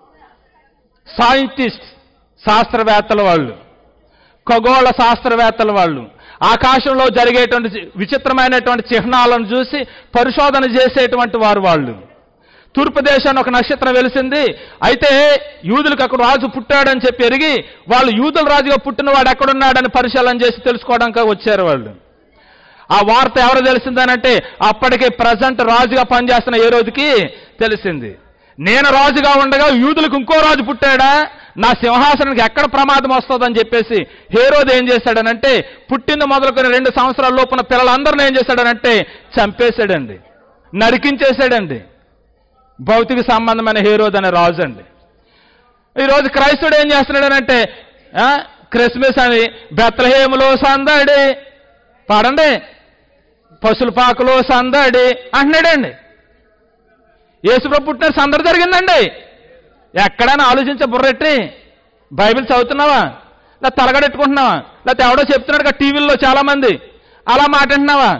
సైంటిస్ట్ శాస్త్రవేత్తల వాళ్ళు ఖగోళ శాస్త్రవేత్తల వాళ్ళు ఆకాశంలో జరిగేటువంటి చి- విచిత్రమైనటువంటి చిహ్నాలను చూసి పరిశోధన చేసేటువంటి వారు వాళ్ళు తూర్పు దేశాన్ని ఒక నక్షత్రం వెలిసింది అయితే యూదులకు అక్కడ రాజు పుట్టాడని చెప్పి ఎరిగి వాళ్ళు యూదుల రాజుగా పుట్టిన వాడు ఎక్కడున్నాడని పరిశీలన చేసి తెలుసుకోవడానికి వచ్చారు వాళ్ళు ఆ వార్త ఎవరు తెలిసిందనంటే అప్పటికే ప్రజెంట్ రాజుగా పనిచేస్తున్న ఏ రోజుకి తెలిసింది నేను రాజుగా ఉండగా యూదులకు ఇంకో రాజు పుట్టాడా నా సింహాసనానికి ఎక్కడ ప్రమాదం వస్తుందని చెప్పేసి హేరోది ఏం చేశాడనంటే పుట్టింది మొదలుకొని రెండు సంవత్సరాల లోపున పిల్లలందరిని ఏం చేశాడనంటే చంపేశాడండి నరికించేశాడండి భౌతిక సంబంధమైన హేరోద్ అనే రాజు అండి ఈరోజు క్రైస్తవుడు ఏం చేస్తున్నాడనంటే ఆ, క్రిస్మస్ అని బెత్లహేములో సందడి పాడండి పశుల పాకలో సందడి అంటున్నాడండి యేసుప్రభు పుట్టిన సందడి జరిగిందండి ఎక్కడైనా ఆలోచించే బుర్రెట్టి బైబిల్ చదువుతున్నావా లేదా తలగడెట్టుకుంటున్నావా లేకపోతే ఎవడో చెప్తున్నాడు కదా టీవీల్లో చాలామంది అలా మాట్లాడుతున్నావా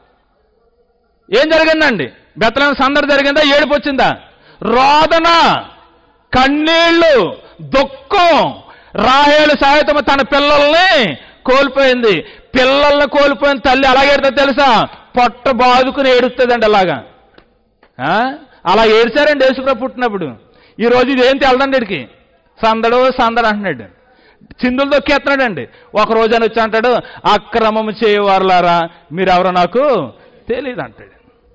ఏం జరిగిందండి బెత్తలం సందడి జరిగిందా ఏడుపు వచ్చిందా రోదన కన్నీళ్లు దుఃఖం రాహేలు సాహిత్యం తన పిల్లల్ని కోల్పోయింది పిల్లల్ని కోల్పోయిన తల్లి అలాగే ఏడుతుంది తెలుసా పొట్ట బాదుకుని ఏడుస్తుందండి అలాగా ఆ? అలా ఏడ్చారండి యేసుప్రభు పుట్టినప్పుడు ఈ రోజు ఇది ఏం తెలదండి ఇడికి సందడు సందడు అంటున్నాడు చిందులు దొక్కేస్తున్నాడండి ఒక రోజు అని వచ్చి అంటాడు అక్రమము చేయవారులారా మీరెవరో నాకు తెలియదు అంటాడు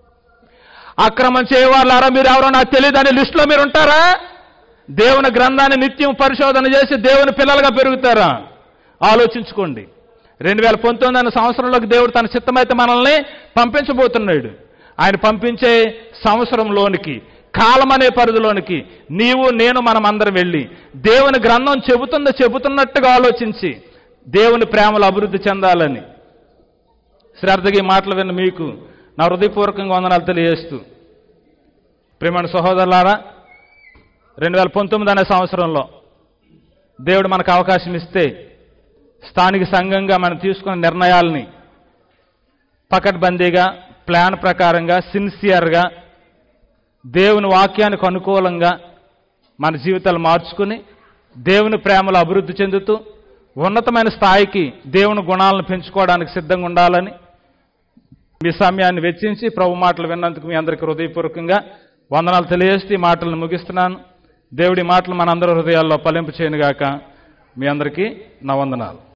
అక్రమం చేయవారులారా మీరెవరో నాకు తెలియదు అనే లిస్టులో మీరు ఉంటారా దేవుని గ్రంథాన్ని నిత్యం పరిశోధన చేసి దేవుని పిల్లలుగా పెరుగుతారా ఆలోచించుకోండి రెండు వేల పంతొమ్మిది అనే సంవత్సరంలోకి దేవుడు తన చిత్తమైతే మనల్ని పంపించబోతున్నాడు ఆయన పంపించే సంవత్సరంలోనికి కాలం అనే పరిధిలోనికి నీవు నేను మనం అందరం వెళ్ళి దేవుని గ్రంథం చెబుతుందో చెబుతున్నట్టుగా ఆలోచించి దేవుని ప్రేమలు అభివృద్ధి చెందాలని శ్రద్ధగా ఈ మాటలు విన్న మీకు నా హృదయపూర్వకంగా వందనాలు తెలియజేస్తూ ప్రేమణ సహోదరులారా రెండు వేల పంతొమ్మిది అనే సంవత్సరంలో దేవుడు మనకు అవకాశం ఇస్తే స్థానిక సంఘంగా మనం తీసుకున్న నిర్ణయాల్ని పకడ్బందీగా ప్లాన్ ప్రకారంగా సిన్సియర్గా దేవుని వాక్యానికి అనుకూలంగా మన జీవితాలు మార్చుకుని దేవుని ప్రేమలో అభివృద్ధి చెందుతూ ఉన్నతమైన స్థాయికి దేవుని గుణాలను పెంచుకోవడానికి సిద్ధంగా ఉండాలని మీ సమయాన్ని వెచ్చించి ప్రభు మాటలు విన్నందుకు మీ అందరికీ హృదయపూర్వకంగా వందనాలు తెలియజేస్తూ ఈ మాటలను ముగిస్తున్నాను దేవుడి మాటలు మనందరి హృదయాల్లో ఫలింపు చేయనుగాక మీ అందరికీ నా వందనాలు